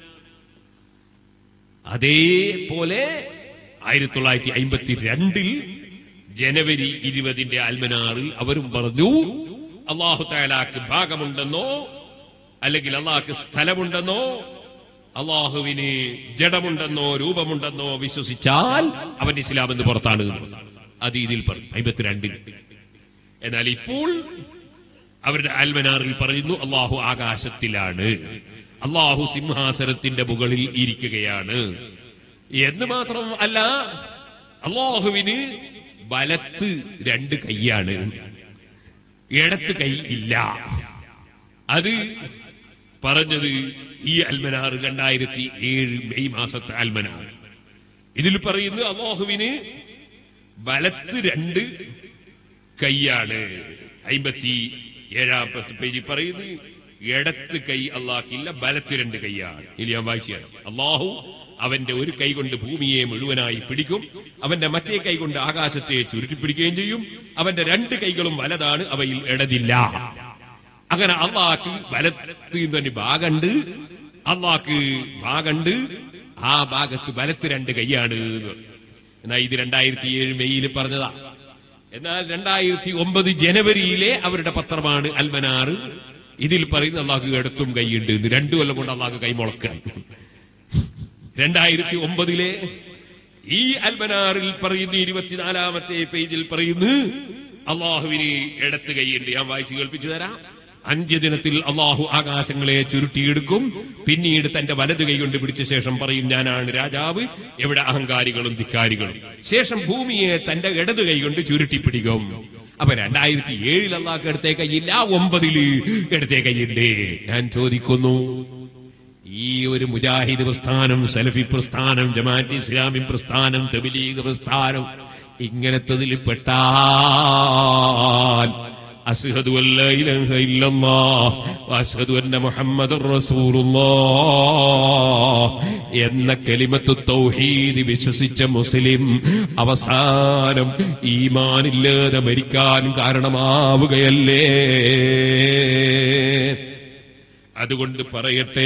അതേപോലെ ആയിരത്തി തൊള്ളായിരത്തി അമ്പത്തി രണ്ടിൽ ജനുവരി ഇരുപതിന്റെ അൽമനാറിൽ അവരും പറഞ്ഞു അള്ളാഹു താലാക്ക് ഭാഗമുണ്ടെന്നോ അല്ലെങ്കിൽ അള്ളാഹ്ക്ക് സ്ഥലമുണ്ടെന്നോ അള്ളാഹുവിന് ജഡമുണ്ടെന്നോ രൂപമുണ്ടെന്നോ വിശ്വസിച്ചാൽ അവൻ ഇസ്ലാം എന്ന് പുറത്താണ് അത് ഇതിൽ പറഞ്ഞു അമ്പത്തിരണ്ടിൽ എന്നാൽ ഇപ്പോൾ അവരുടെ അൽമനാറിൽ പറയുന്നു അള്ളാഹു ആകാശത്തിലാണ് അള്ളാഹു സിംഹാസനത്തിന്റെ മുകളിൽ ഇരിക്കുകയാണ് എന്ന് മാത്രം അല്ല അള്ളാഹുവിന് വലത്ത് രണ്ട് കൈയാണ് ഇടത്ത് കൈ ഇല്ല അത് പറഞ്ഞത് ഈ അൽമനാർ രണ്ടായിരത്തി ഏഴ് മെയ് മാസത്തെ അൽമനാർ ഇതിൽ പറയുന്നു അള്ളാഹുവിന് വലത്ത് രണ്ട് കൈയാണ് അമ്പത്തി ഏഴാമത്തെ പേജിൽ പറയുന്നു ഇടത്ത് കൈ അള്ളാഹ്ക്കില്ല ബലത്ത് രണ്ട് കൈയാണ് ഇനി ഞാൻ വായിച്ചാണ് അള്ളാഹു അവന്റെ ഒരു കൈ കൊണ്ട് ഭൂമിയെ മുഴുവനായി പിടിക്കും അവന്റെ മറ്റേ കൈ കൊണ്ട് ആകാശത്തെ ചുരുട്ടി പിടിക്കുകയും ചെയ്യും അവന്റെ രണ്ട് കൈകളും വലതാണ് അവയിൽ ഇടതില്ല അങ്ങനെ അള്ളാഹ്ക്ക് വലത്ത് തന്നെ ഭാഗണ്ട് അള്ളാഹ്ക്ക് ഭാഗണ്ട് ആ ഭാഗത്ത് വലത്ത് രണ്ട് കൈയാണ് എന്ന്. എന്നാ ഇത് രണ്ടായിരത്തി ഏഴ് മെയ്യിൽ പറഞ്ഞതാ എന്നാൽ രണ്ടായിരത്തി ഒമ്പത് ജനുവരിയിലെ അവരുടെ പത്രമാണ് അൽമനാറ് ഇതിൽ പറയുന്ന അള്ളാഹ് ഇടത്തും കൈയുണ്ട് എന്ന് രണ്ടു കൊല്ലം കൊണ്ട് അള്ളാഹ് കൈ മുളക്കാൻ രണ്ടായിരത്തി ഒമ്പതിലെ ഈ അൽമനാറിൽ പറയുന്ന ഇരുപത്തിനാലാമത്തെ പേജിൽ പറയുന്നു അള്ളാഹുവിന് ഇടത്ത് കൈയുണ്ട് ഞാൻ വായിച്ച് കേൾപ്പിച്ചു തരാം അഞ്ച് ദിനത്തിൽ അള്ളാഹു ആകാശങ്ങളെ ചുരുട്ടിയെടുക്കും പിന്നീട് തന്റെ വലത് കൈ കൊണ്ട് പിടിച്ച ശേഷം പറയും ഞാനാണ് രാജാവ് എവിടെ അഹങ്കാരികളും ധിക്കാരികളും ശേഷം ഭൂമിയെ തന്റെ ഇടത് കൈ കൊണ്ട് ചുരുട്ടിപ്പിടിക്കും അപ്പൊ രണ്ടായിരത്തി ഏഴിൽ അള്ളാഹ് എടുത്തേ കൈയില്ല ഒമ്പതില് എടുത്തേ കൈയുണ്ട് ഞാൻ ചോദിക്കുന്നു ഈ ഒരു മുജാഹിദ് പ്രസ്ഥാനം സലഫി പ്രസ്ഥാനം ജമാഅത്ത് ഇസ്ലാമി പ്രസ്ഥാനം തബിലീഗ് പ്രസ്ഥാനം ഇങ്ങനത്തതിൽ പെട്ടാൽ അസ്ഹദു അല്ലാ ഇലാഹ ഇല്ലല്ലാഹ് വഅസ്ഹദു അന്ന മുഹമ്മദുർ റസൂലുള്ളാഹ് എന്ന കലിമത്തു തൗഹീദ് വിശ്വസിച്ച മുസ്ലിം അവസാനം ഈമാനില്ലാതെ മരിക്കാൻ കാരണമാവുകയല്ലേ അതുകൊണ്ട് പറയട്ടെ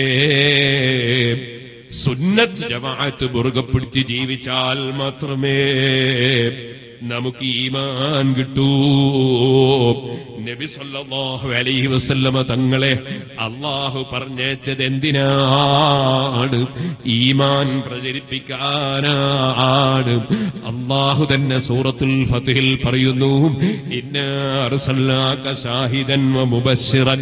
സുന്നത്ത് ജമാഅത്ത് മുറുകെ പിടിച്ച് ജീവിച്ചാൽ മാത്രമേ നമുക്ക് ഈമാൻ കിട്ടൂ നബി സല്ലല്ലാഹു അലൈഹി വസല്ലമ തങ്ങളെ അള്ളാഹു പറഞ്ഞേച്ചത് എന്തിനാണ് ഈമാൻ പ്രചരിപ്പിക്കാനാണ് അള്ളാഹു തന്നെ സൂറത്തുൽ ഫത്ഹിൽ പറയുന്നു ഇന്ന അർസൽനാക ഷാഹിദൻ വമുബശ്ശിറൻ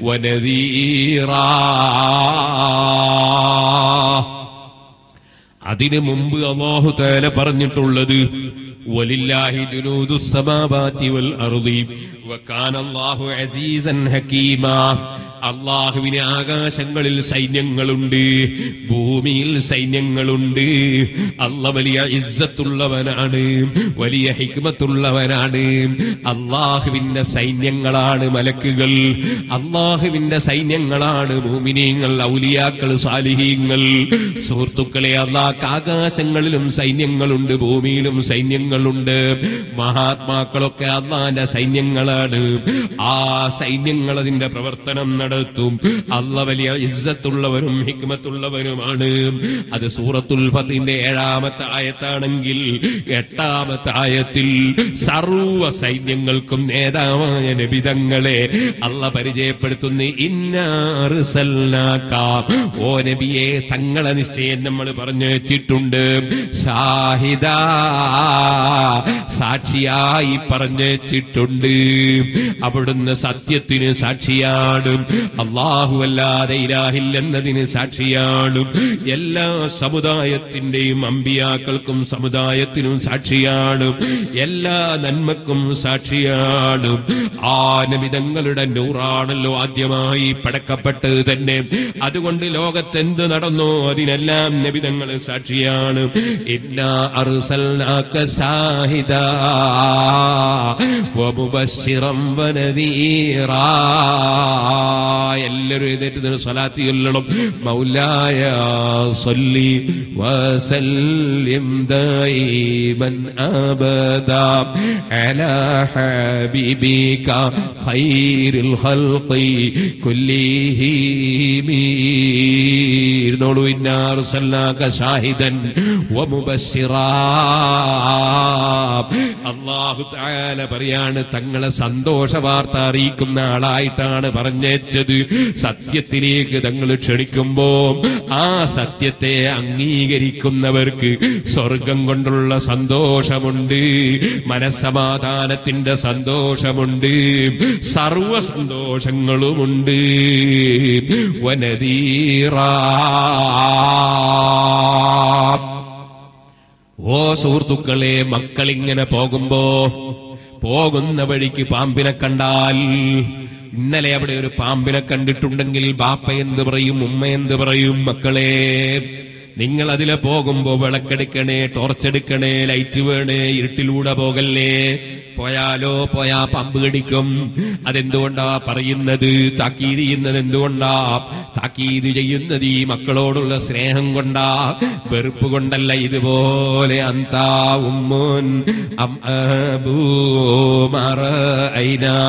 വനദീറാ അതിനു മുമ്പ് അള്ളാഹു തേല പറഞ്ഞിട്ടുള്ളത് വലില്ലാഹി ജുനൂദു സമാവാതി വൽ അർളി വകാന അല്ലാഹു അസീസൻ ഹകീമ അള്ളാഹുവിന് ആകാശങ്ങളിൽ സൈന്യങ്ങളുണ്ട് ഭൂമിയിൽ സൈന്യങ്ങളുണ്ട് അല്ല വലിയ ഇസ്സത്തുള്ളവനാണ് വലിയ ഹിക്മത്തുള്ളവനാണ് അള്ളാഹുവിന്റെ സൈന്യങ്ങളാണ് മലക്കുകൾ അള്ളാഹുവിന്റെ സൈന്യങ്ങളാണ് ഭൂമിനീങ്ങൾ ഔലിയാക്കൾ സാലിഹീങ്ങൾ സുഹൃത്തുക്കളെ അള്ളാഹ് ആകാശങ്ങളിലും സൈന്യങ്ങളുണ്ട് ഭൂമിയിലും സൈന്യങ്ങളുണ്ട് മഹാത്മാക്കളൊക്കെ അള്ളാന്റെ സൈന്യങ്ങളാണ് ആ സൈന്യങ്ങൾ അതിന്റെ പ്രവർത്തനം നടത്തും അല്ല വലിയ ഇസ്സത്തുള്ളവരും ഹിക്മത്തുള്ളവരുമാണ് അത് സൂറത്തുൽ ഫത്തിന്റെ ഏഴാമത്തെ ആയത്താണെങ്കിൽ എട്ടാമത്തെ ആയത്തിൽ സർവ സൈന്യങ്ങൾക്കും നേതാവായ നബിതങ്ങളെ അല്ല പരിചയപ്പെടുത്തുന്ന ഇന്നാറുസൽനാക്ക ഓ നബിയെ തങ്ങളെ നിശ്ചയം നമ്മൾ പറഞ്ഞു വെച്ചിട്ടുണ്ട് ഷാഹിദ സാക്ഷിയായി പറഞ്ഞു വെച്ചിട്ടുണ്ട് അവിടുന്ന് സത്യത്തിന് സാക്ഷിയാണ് അള്ളാഹു അല്ലാതെ ഇലാഹില്ലെന്നതിന് സാക്ഷിയാണ് എല്ലാ സമുദായത്തിന്റെയും അമ്പിയാക്കൾക്കും സമുദായത്തിനും സാക്ഷിയാണ് എല്ലാ നന്മക്കും സാക്ഷിയാണ് ആ നബിതങ്ങളുടെ നൂറാണല്ലോ ആദ്യമായി പടക്കപ്പെട്ടത് തന്നെ അതുകൊണ്ട് ലോകത്ത് എന്ത് നടന്നോ അതിനെല്ലാം നബിതങ്ങൾ സാക്ഷിയാണ് ഇന്നാ അർസൽനാക ഷാഹിദാ വമുബശ്ശിറം വനദീറാ എല്ലാവരും എഴുന്നേറ്റ് സ്വലാത്തി ചൊല്ലണം മൗലായ സല്ലി വസല്ലിം ദൈമൻ അബദാ അലാ ഹബീബിക ഖൈറിൽ ഖൽഖി കുല്ലിഹിം ഇരുന്നോളൂ ഇന്നാ അർസൽനാക ഷാഹിദൻ വമുബശ്ശിറാ അല്ലാഹു തആല പറയാണ് തങ്ങളെ സന്തോഷ വാർത്ത അറിയിക്കുന്ന ആളായിട്ടാണ് പറഞ്ഞേച്ചത് സത്യത്തിലേക്ക് തങ്ങൾ ക്ഷണിക്കുമ്പോ ആ സത്യത്തെ അംഗീകരിക്കുന്നവർക്ക് സ്വർഗം കൊണ്ടുള്ള സന്തോഷമുണ്ട് മനസ്സമാധാനത്തിന്റെ സന്തോഷമുണ്ട് സർവ സന്തോഷങ്ങളുമുണ്ട് വനതീറ ഓ സുഹൃത്തുക്കളെ മക്കളിങ്ങനെ പോകുമ്പോ പോകുന്ന വഴിക്ക് പാമ്പിനെ കണ്ടാൽ ഇന്നലെ അവിടെ ഒരു പാമ്പിനെ കണ്ടിട്ടുണ്ടെങ്കിൽ ബാപ്പ എന്ത് പറയും ഉമ്മ എന്ത് പറയും മക്കളെ നിങ്ങൾ അതിലെ പോകുമ്പോ വിളക്കെടുക്കണേ ടോർച്ചെടുക്കണേ ലൈറ്റ് വേണേ ഇരുട്ടിലൂടെ പോകല്ലേ പോയാലോ പോയാ പമ്പ് കടിക്കും അതെന്തുകൊണ്ടാ പറയുന്നത് താക്കീത് ചെയ്യുന്നത് എന്തുകൊണ്ടാ താക്കീത് ചെയ്യുന്നത് ഈ മക്കളോടുള്ള സ്നേഹം കൊണ്ടാ വെറുപ്പ് കൊണ്ടല്ല ഇതുപോലെ അന്താ ഉമ്മുൻ അം അബൂ മറഅയ്ന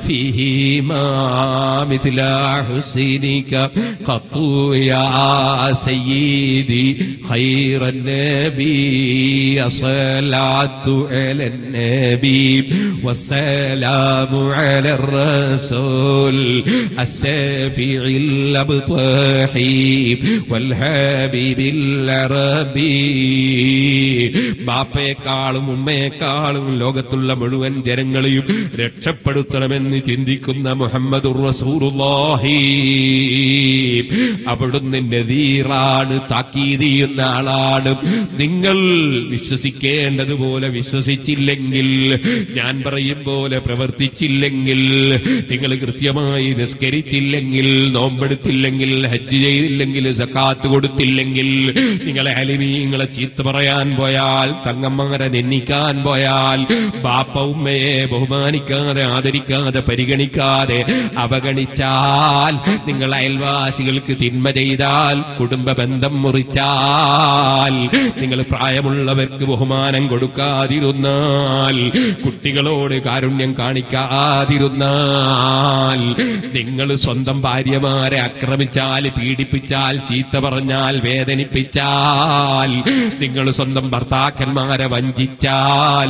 فيهما مثل حسنك قط يا سيدي خير النبي الصلاة على النبي والسلام على الرسول السافع الأبطحي والحبيب العربي ബാപ്പയെക്കാളും ഉമ്മയെക്കാളും ലോകത്തുള്ള മുഴുവൻ ജനങ്ങളെയും രക്ഷപ്പെടുത്തണമെന്ന് ചിന്തിക്കുന്ന മുഹമ്മദ് റസൂറുല്ലാഹി അവിടുന്ന് നദീറാണ് താക്കീത് ചെയ്യുന്ന ആളാണ് നിങ്ങൾ വിശ്വസിക്കേണ്ടതുപോലെ വിശ്വസിച്ചില്ലെങ്കിൽ ഞാൻ പറയും പോലെ പ്രവർത്തിച്ചില്ലെങ്കിൽ നിങ്ങൾ കൃത്യമായി നിസ്കരിച്ചില്ലെങ്കിൽ നോമ്പെടുത്തില്ലെങ്കിൽ ഹജ്ജ് ചെയ്തില്ലെങ്കിൽ സക്കാത്ത് കൊടുത്തില്ലെങ്കിൽ നിങ്ങളെ അലിമീങ്ങളെ ചീത്ത പറയാൻ പോയാൽ തങ്ങമ്മരെ നിന്ദിക്കാൻ പോയാൽ ബാപ്പ ഉമ്മയെ ബഹുമാനിക്കാതെ ആദരിക്കാതെ പരിഗണിക്കാതെ അവഗണിച്ചാൽ നിങ്ങൾ അയൽവാസികൾക്ക് തിന്മ ചെയ്താൽ കുടുംബ ബന്ധം മുറിച്ചാൽ നിങ്ങൾ പ്രായമുള്ളവർക്ക് ബഹുമാനം കൊടുക്കാതിരുന്നാൽ കുട്ടികളോട് കാരുണ്യം കാണിക്കാതിരുന്നാൽ നിങ്ങൾ സ്വന്തം ഭാര്യമാരെ ആക്രമിച്ചാൽ പീഡിപ്പിച്ചാൽ ചീത്ത പറഞ്ഞാൽ വേദനിപ്പിച്ചാൽ നിങ്ങൾ സ്വന്തം ഭർത്താക്കന്മാരെ വഞ്ചിച്ചാൽ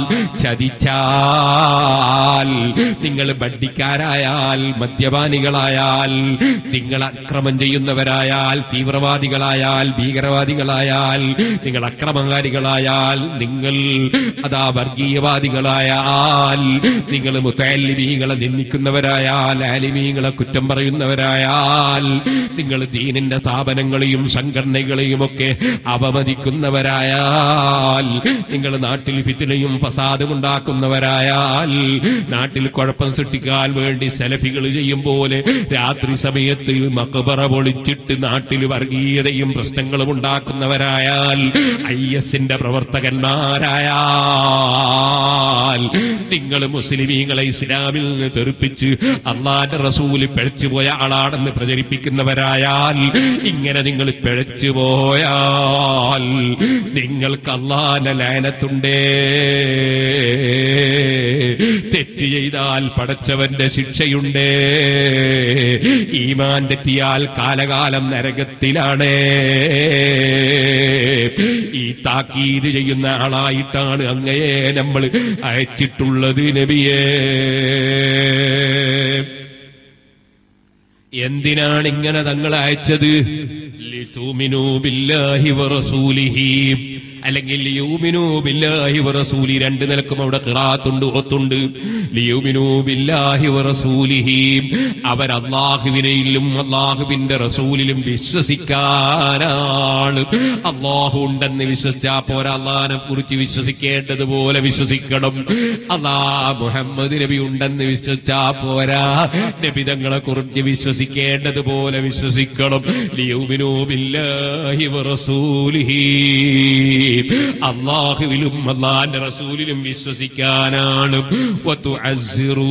ചതിച്ചാൽ നിങ്ങൾ ബഡ്ഡിക്കാരായാൽ മദ്യപാനികളായാൽ നിങ്ങൾ അക്രമം ചെയ്യുന്നവരായാൽ തീവ്രവാദികളായാൽ ഭീകരവാദികളായാൽ നിങ്ങൾ അക്രമകാരികളായാൽ നിങ്ങൾ അതാ വർഗീയവാദികളായാൽ നിങ്ങൾ മുത്തലിമീങ്ങളെ നിന്ദിക്കുന്നവരായാൽ ആലിമീങ്ങളെ കുറ്റം പറയുന്നവരായാൽ നിങ്ങൾ ദീനിന്റെ സ്ഥാപനങ്ങളെയും സംഘടനകളെയും ഒക്കെ അവമതിക്കുന്നവരായാൽ നിങ്ങൾ നാട്ടിൽ ഫിത്തിനയും ഫസാദും ഉണ്ടാക്കുന്നവരായാൽ നാട്ടിൽ കുഴപ്പം സൃഷ്ടിക്കാൻ വേണ്ടി സെലഫികൾ ചെയ്യും പോലെ രാത്രി സമയത്ത് മക്ബറ പൊളിച്ചിട്ട് നാട്ടിൽ വർഗീയതയും പ്രശ്നങ്ങളും ഉണ്ടാക്കുന്നവരായാൽ ഐ എസിന്റെ പ്രവർത്തകന്മാരായാൽ നിങ്ങൾ മുസ്ലിമീങ്ങളെ ഇസ്ലാമിൽ നിന്ന് തെറിപ്പിച്ച് അള്ളാന്റെ റസൂല് പിഴച്ചു പോയ ആളാണെന്ന് പ്രചരിപ്പിക്കുന്നവരായാൽ ഇങ്ങനെ നിങ്ങൾ പിഴച്ചു പോയാൽ നിങ്ങൾക്ക് അള്ളാന്റെ ലയനത്തുണ്ടേ തെറ്റ് ചെയ്താൽ പടച്ചവന്റെ ശിക്ഷയുണ്ട് ഈമാൻ തെറ്റിയാൽ കാലകാലം നരകത്തിലാണ് ഈ താക്കീത് ചെയ്യുന്ന ആളായിട്ടാണ് അങ്ങയെ നമ്മൾ അയച്ചിട്ടുള്ളത് നബിയേ എന്തിനാണ് ഇങ്ങനെ തങ്ങൾ അയച്ചത് ലിതുമിനു ബില്ലാഹി വറസൂലിഹി അല്ലെങ്കിൽ ലിയൂമിനു ബില്ലാഹി വറസൂലി രണ്ട് നിലക്കും അവിടെ ഖിറാത്തുണ്ട് ഒത്തുണ്ട് ലിയൂമിനു ബില്ലാഹി വറസൂലിഹി അവർ അള്ളാഹുവിനെയും അള്ളാഹുവിന്റെ റസൂലിലും വിശ്വസിക്കാനാണ് അള്ളാഹു ഉണ്ടെന്ന് വിശ്വസിച്ചാ പോരാ അള്ളാഹിനെ കുറിച്ച് വിശ്വസിക്കേണ്ടതുപോലെ വിശ്വസിക്കണം അള്ളാ മുഹമ്മദ് നബി ഉണ്ടെന്ന് വിശ്വസിച്ചാ പോരാ നബി തങ്ങളെ കുറിച്ച് വിശ്വസിക്കേണ്ടതുപോലെ വിശ്വസിക്കണം ലിയൂമിനു ബില്ലാഹി വറസൂലിഹി അള്ളാഹുവിലും അള്ളാന്റെ റസൂലിലും വിശ്വസിക്കാനാണ് വതുഅസ്സിറൂ.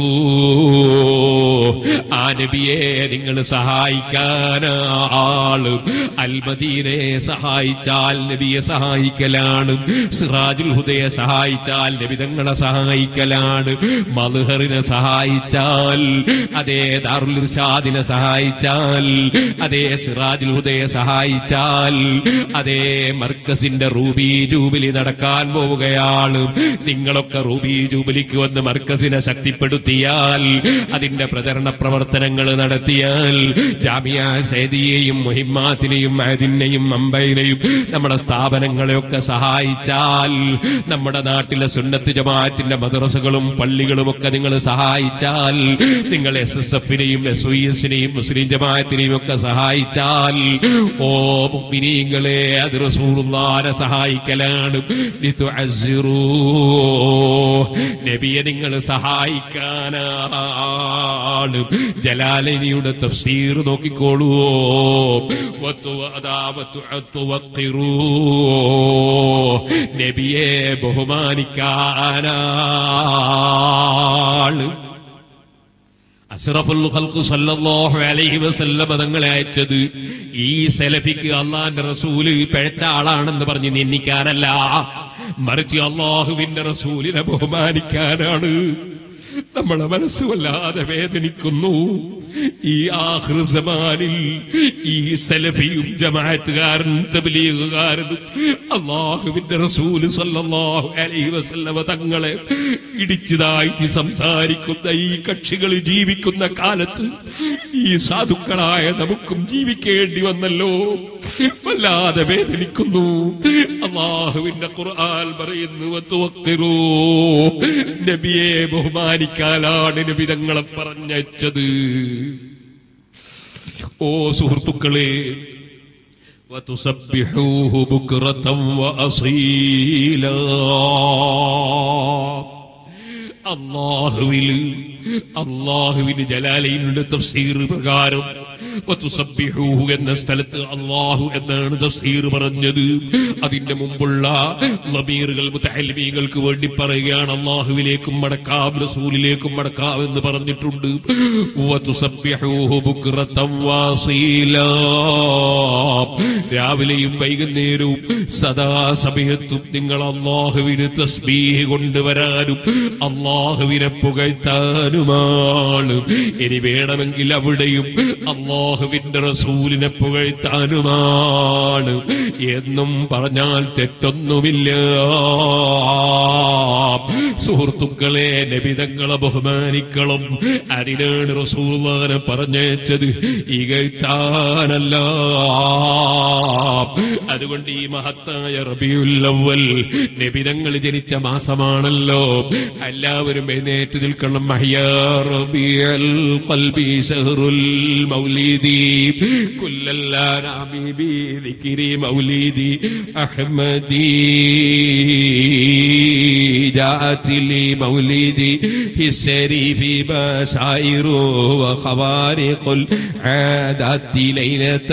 ആ നബിയെ നിങ്ങൾ സഹായിക്കാനാണ് അൽമദീനയെ സഹായിച്ചാൽ നബിയെ സഹായിക്കലാണ് സിറാജുൽ ഹുദയെ സഹായിച്ചാൽ നബിതങ്ങളെ സഹായിക്കലാണ് മൽഹറിനെ സഹായിച്ചാൽ അതേ ദാറുൽ ഇർഷാദിനെ സഹായിച്ചാൽ അതേ സിറാജുൽ ഹുദയെ സഹായിച്ചാൽ അതേ മർക്കസിന്റെ റൂബി ജൂബിലി നടക്കാൻ പോവുകയാണ് നിങ്ങളൊക്കെ റൂബി ജൂബിലിക്ക് വന്ന് മർക്കസിനെ ശക്തിപ്പെടുത്തിയാൽ അതിന്റെ പ്രചരണ പ്രവർത്തനങ്ങൾ നടത്തിയാൽ ജാമിയ സേദിയെയും മുഹിമാത്തിനെയും അതിനെയും അമ്പയിനെയും നമ്മുടെ സ്ഥാപനങ്ങളെയൊക്കെ സഹായിച്ചാൽ നമ്മുടെ നാട്ടിലെ സുന്നത്ത് ജമാഅത്തിന്റെ മദ്രസകളും പള്ളികളും ഒക്കെ നിങ്ങൾ സഹായിച്ചാൽ നിങ്ങൾ എസ് എസ് എഫിനെയും എസ് ഐ എസിനെയും മുസ്ലിം ജമാഅത്തിനെയും ഒക്കെ സഹായിച്ചാൽ ഓ മുഅ്മിനീങ്ങളെ അത് റസൂലുള്ളാഹിനെ സഹായിക്കലാണ് ലിതുഅസ്സിറൂ. നബിയെ നിങ്ങൾ സഹായിക്കാനാണ് ജലാലിനിയുടെ തഫ്സീർ നോക്കിക്കോളൂ വത്തു അതാ വത്തു അത്തു വത്തിറൂ. നബിയെ ബഹുമാനിക്കാനാണ് അഷ്റഫുൽ ഖൽഖ് സല്ലല്ലാഹു അലൈഹി വസല്ലമ തങ്ങളെ അയച്ചത് ഈ സെലഫിക്ക് അള്ളാന്റെ റസൂല് പിഴച്ച ആളാണെന്ന് പറഞ്ഞ് നിന്ദിക്കാനല്ല മറിച്ച് അള്ളാഹുവിന്റെ റസൂലിനെ ബഹുമാനിക്കാനാണ് നമ്മളെ മനസ്സ് വല്ലാതെ വേദനിക്കുന്നു ഈ ആഹൃസമാനിൽ ഈ സലഫിയും ജമാഅത്തുകാരൻ തബ്ലീഗുകാരനും അള്ളാഹുവിന്റെ റസൂല് സല്ലല്ലാഹു അലൈഹി വസല്ലമ തങ്ങളെ ഇടിച്ചതായിട്ട് സംസാരിക്കുന്ന ഈ കക്ഷികൾ ജീവിക്കുന്ന കാലത്ത് ഈ സാധുക്കളായ നമുക്കും ജീവിക്കേണ്ടി വന്നല്ലോ വല്ലാതെ വേദനിക്കുന്നു അള്ളാഹുവിന്റെ ഖുർആൻ പറയുന്നു "വതുവഖിറൂ." നബിയെ ബഹുമാനിക്കാനാണ് നബി തങ്ങളെ പറഞ്ഞയച്ചത് ഓ സുഹൃത്തുക്കളെ وتسبحوه بكرة وأصيلا അള്ളാഹുവിൽ അള്ളാഹുവിന് ജലാലയിലുള്ള തഫ്സീർ പ്രകാരം വതുസബ്ബിഹൂഹു എന്ന സ്ഥലത്ത് അള്ളാഹു എന്നാണ് തഫ്സീർ പറഞ്ഞത് അതിന്റെ മുമ്പുള്ള ലമീറുകൾ മുത്തഹലിമീങ്ങൾക്ക് വേണ്ടി പറയുകയാണ് അള്ളാഹുവിലേക്കും മടക്കാം റസൂലിലേക്കും മടക്കാം എന്ന് പറഞ്ഞിട്ടുണ്ട് വതുസബ്ബിഹൂഹു ബുക്റത്തം വാസീലാ രാവിലെയും വൈകുന്നേരവും സദാസമയത്തും നിങ്ങൾ അള്ളാഹുവിന് തസ്ബീഹ് കൊണ്ടുവരാനും അള്ളാഹുവിനെ പുകഴ്ത്താനുമാണ് ഇനി വേണമെങ്കിൽ അവിടെയും അള്ളാഹുവിന്റെ റസൂലിനെ പുകഴ്ത്താനുമാണ് എന്നും പറഞ്ഞാൽ തെറ്റൊന്നുമില്ല സുഹൃത്തുക്കളെ നബിതങ്ങളെ ബഹുമാനിക്കണം അതിനാണ് റസൂലാനെ പറഞ്ഞയച്ചത് ഇകഴ്ത്താനല്ല അതുകൊണ്ട് ഈ മഹത്തായ റബിയുല്ലവൽ നബിതങ്ങൾ ജനിച്ച മാസമാണല്ലോ എല്ലാവരും എഴുന്നേറ്റ് നിൽക്കണം മഹിയാ റബിയൽ ഖൽബി ശഹറുൽ മൗലിദി കുല്ലല്ലാനാമി ബി ذكر مولدي أحمدي جاءت لي مولدي الشريف بشائر وخوارق العادات ليلة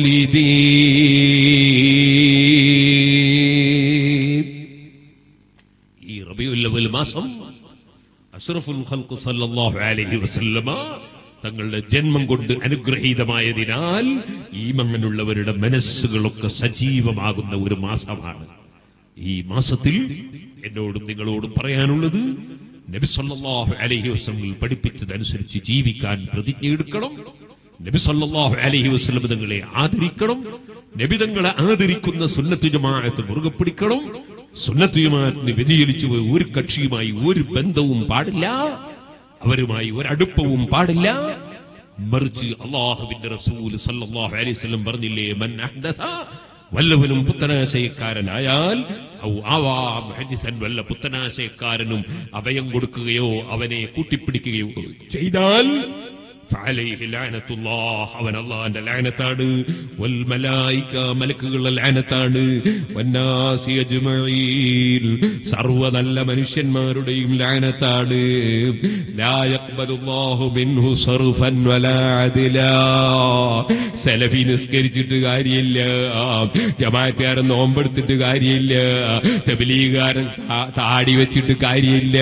مولدي ഈ റബിയുല്ലവൽ മാസം അഷ്റഫുൽ ഖൽഖ് സല്ലല്ലാഹു അലൈഹി വസല്ലമ തങ്ങളുടെ ജന്മം കൊണ്ട് അനുഗ്രഹീതമായതിനാൽ ഈ മങ്ങനുള്ളവരുടെ മനസ്സുകളൊക്കെ സജീവമാകുന്ന ഒരു മാസമാണ് ഈ മാസത്തിൽ എന്നോടും നിങ്ങളോടും പറയാനുള്ളത് നബി സല്ലല്ലാഹു അലൈഹി വസല്ലം പഠിപ്പിച്ചതനുസരിച്ച് ജീവിക്കാൻ പ്രതിജ്ഞ എടുക്കണം നബി സല്ലല്ലാഹു അലൈഹി വസല്ലം തങ്ങളെ ആദരിക്കണം നബി തങ്ങളെ ആദരിക്കുന്ന സുന്നത്ത് ജമാഅത്ത് മുറുകെ പിടിക്കണം സുന്നത്ത് ജമാഅത്തിന് വ്യതിചലിച്ചു പോയ ഒരു കക്ഷിയുമായി ഒരു ബന്ധവും പാടില്ല അവരുമായി ഒരടുപ്പവും പാടില്ല മറിച്ച് അള്ളാഹുവിന്റെ റസൂൽ സല്ലല്ലാഹു അലൈഹി വസല്ലം പറഞ്ഞില്ലേ മൻ അഹ്ദഥ വല്ലവനും പുത്തനാശയക്കാരനായാൽ ഔ ആവാ മുഹദ്ദിസൻ വല്ല പുത്തനാശയക്കാരനും അഭയം കൊടുക്കുകയോ അവനെ കൂട്ടിപ്പിടിക്കുകയോ ചെയ്താൽ فعليه لعنة الله അവൻ അള്ളാന്റെ ലാനത്താണ് വൽ മലായിക മലക്കുകളുടെ ലാനത്താണ് വന്നാസി അജ്മഈൻ സർവ്വ നല്ല മനുഷ്യന്മാരുടെയും ലാനത്താണ് ലാ യഖ്ബലുല്ലാഹു മിൻഹു സർഫൻ വലാ അദ്ലാ സലഫി നിസ്കരിച്ചിട്ട് കാര്യമില്ല ജമാഅത്തുകാരൻ നോമ്പെടുത്തിട്ട് കാര്യമില്ല തബ്ലീഗുകാരൻ താ- താടി വെച്ചിട്ട് കാര്യമില്ല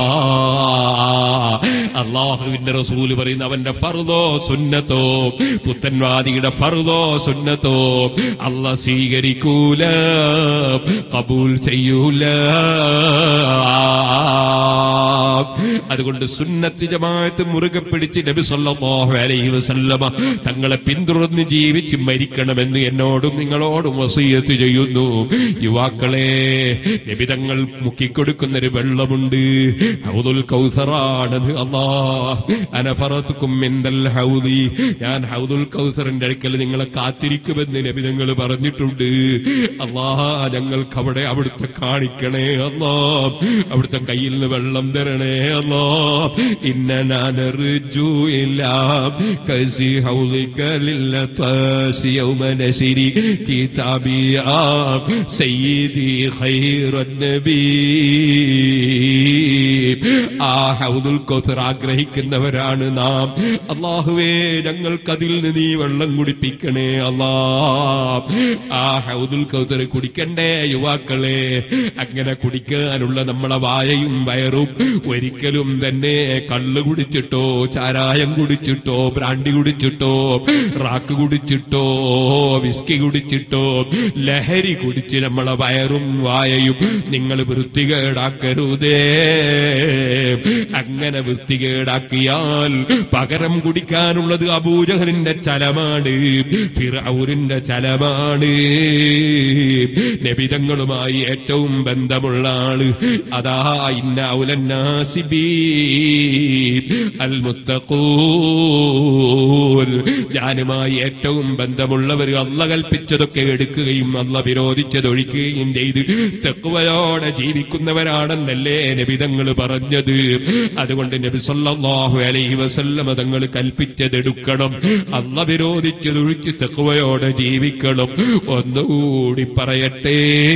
അള്ളാഹുവിന്റെ റസൂല് പറയുന്ന അവന്റെ ഫർദോ സുന്നത്തോ പുത്തൻവാദിയുടെ ഫർദോ സുന്നത്തോ അല്ല സ്വീകരിക്കൂല കബൂൽ ചെയ്യൂല അതുകൊണ്ട് സുന്നത്ത് ജമാഅത്ത് മുറുകെ പിടിച്ച് നബി സല്ലല്ലാഹു അലൈഹി വസല്ലമ തങ്ങളെ പിന്തുടർന്ന് ജീവിച്ച് മരിക്കണമെന്ന് എന്നോടും നിങ്ങളോടും വസീയത്ത് ചെയ്യുന്നു യുവാക്കളെ നബി തങ്ങൾ മുക്കിക്കൊടുക്കുന്ന ഒരു വെള്ളമുണ്ട് ഹൗദുൽ കൗസറാണത് അല്ലാ അനഫറത്തുക്കും മിന്തൽ ഹൗദി ഞാൻ ഹൗദുൽ കൗസറിന്റെ അടുക്കൽ നിങ്ങളെ കാത്തിരിക്കുമെന്ന് നബി തങ്ങൾ പറഞ്ഞിട്ടുണ്ട് അല്ലാ ഞങ്ങൾക്ക് അവിടെ അവിടുത്തെ കാണിക്കണേ അല്ലാ അവിടുത്തെ കയ്യിൽ നിന്ന് വെള്ളം തരണേ അല്ലാ ഇന്നനാനർജു ഇല്ലാം കസി ഹൗലിക്കലില്ലത്താസി യൗമ നസിരി കിതാബിയാ സയ്യിദി ഖൈറൻ നബി ആ ഹൗദുൽ കൗസർ ആ ആഗ്രഹിക്കുന്നവരാണ് നാം അള്ളാഹുവേ ഞങ്ങൾക്കതിൽ നിന്ന് നീ വെള്ളം കുടിപ്പിക്കണേ അല്ലാ ആ ഹൗദുൽ കൗസർ കുടിക്കണ്ടേ യുവാക്കളെ അങ്ങനെ കുടിക്കാനുള്ള നമ്മളെ വായയും വയറും ഒരിക്കലും തന്നെ കള്ള് കുടിച്ചിട്ടോ ചാരായം കുടിച്ചിട്ടോ ബ്രാൻഡി കുടിച്ചിട്ടോ റാക്ക് കുടിച്ചിട്ടോ വിസ്കി കുടിച്ചിട്ടോ ലഹരി കുടിച്ച് നമ്മളെ വയറും വായയും നിങ്ങൾ വൃത്തികേടാക്കരുതേ അങ്ങനെ വൃത്തികേടാക്കിയാൽ പകരം കുടിക്കാനുള്ളത് അബൂജഹലിന്റെ ചലമാണ് ഫിറൌരിന്റെ ചലമാണ് നബിതങ്ങളുമായി ഏറ്റവും ബന്ധമുള്ള ആള് അതാ ഇന്ന ഔലന്നാസിബീ അൽ മുത്തഖൂൻ ഞാനുമായി ഏറ്റവും ബന്ധമുള്ളവർ അല്ല കൽപ്പിച്ചതൊക്കെ എടുക്കുകയും അല്ല വിരോധിച്ചത് ഒഴിക്കുകയും ചെയ്ത് തെക്കുവയോടെ ജീവിക്കുന്നവരാണെന്നല്ലേ നബിതങ്ങൾ പറഞ്ഞത് അതുകൊണ്ട് നബി സല്ലല്ലാഹു അലൈഹി വസല്ലമ തങ്ങൾ കൽപ്പിച്ചതെടുക്കണം അല്ല വിരോധിച്ചത് ഒഴിച്ച് തെക്കുവയോടെ ജീവിക്കണം ഒന്നുകൂടി പറയട്ടെ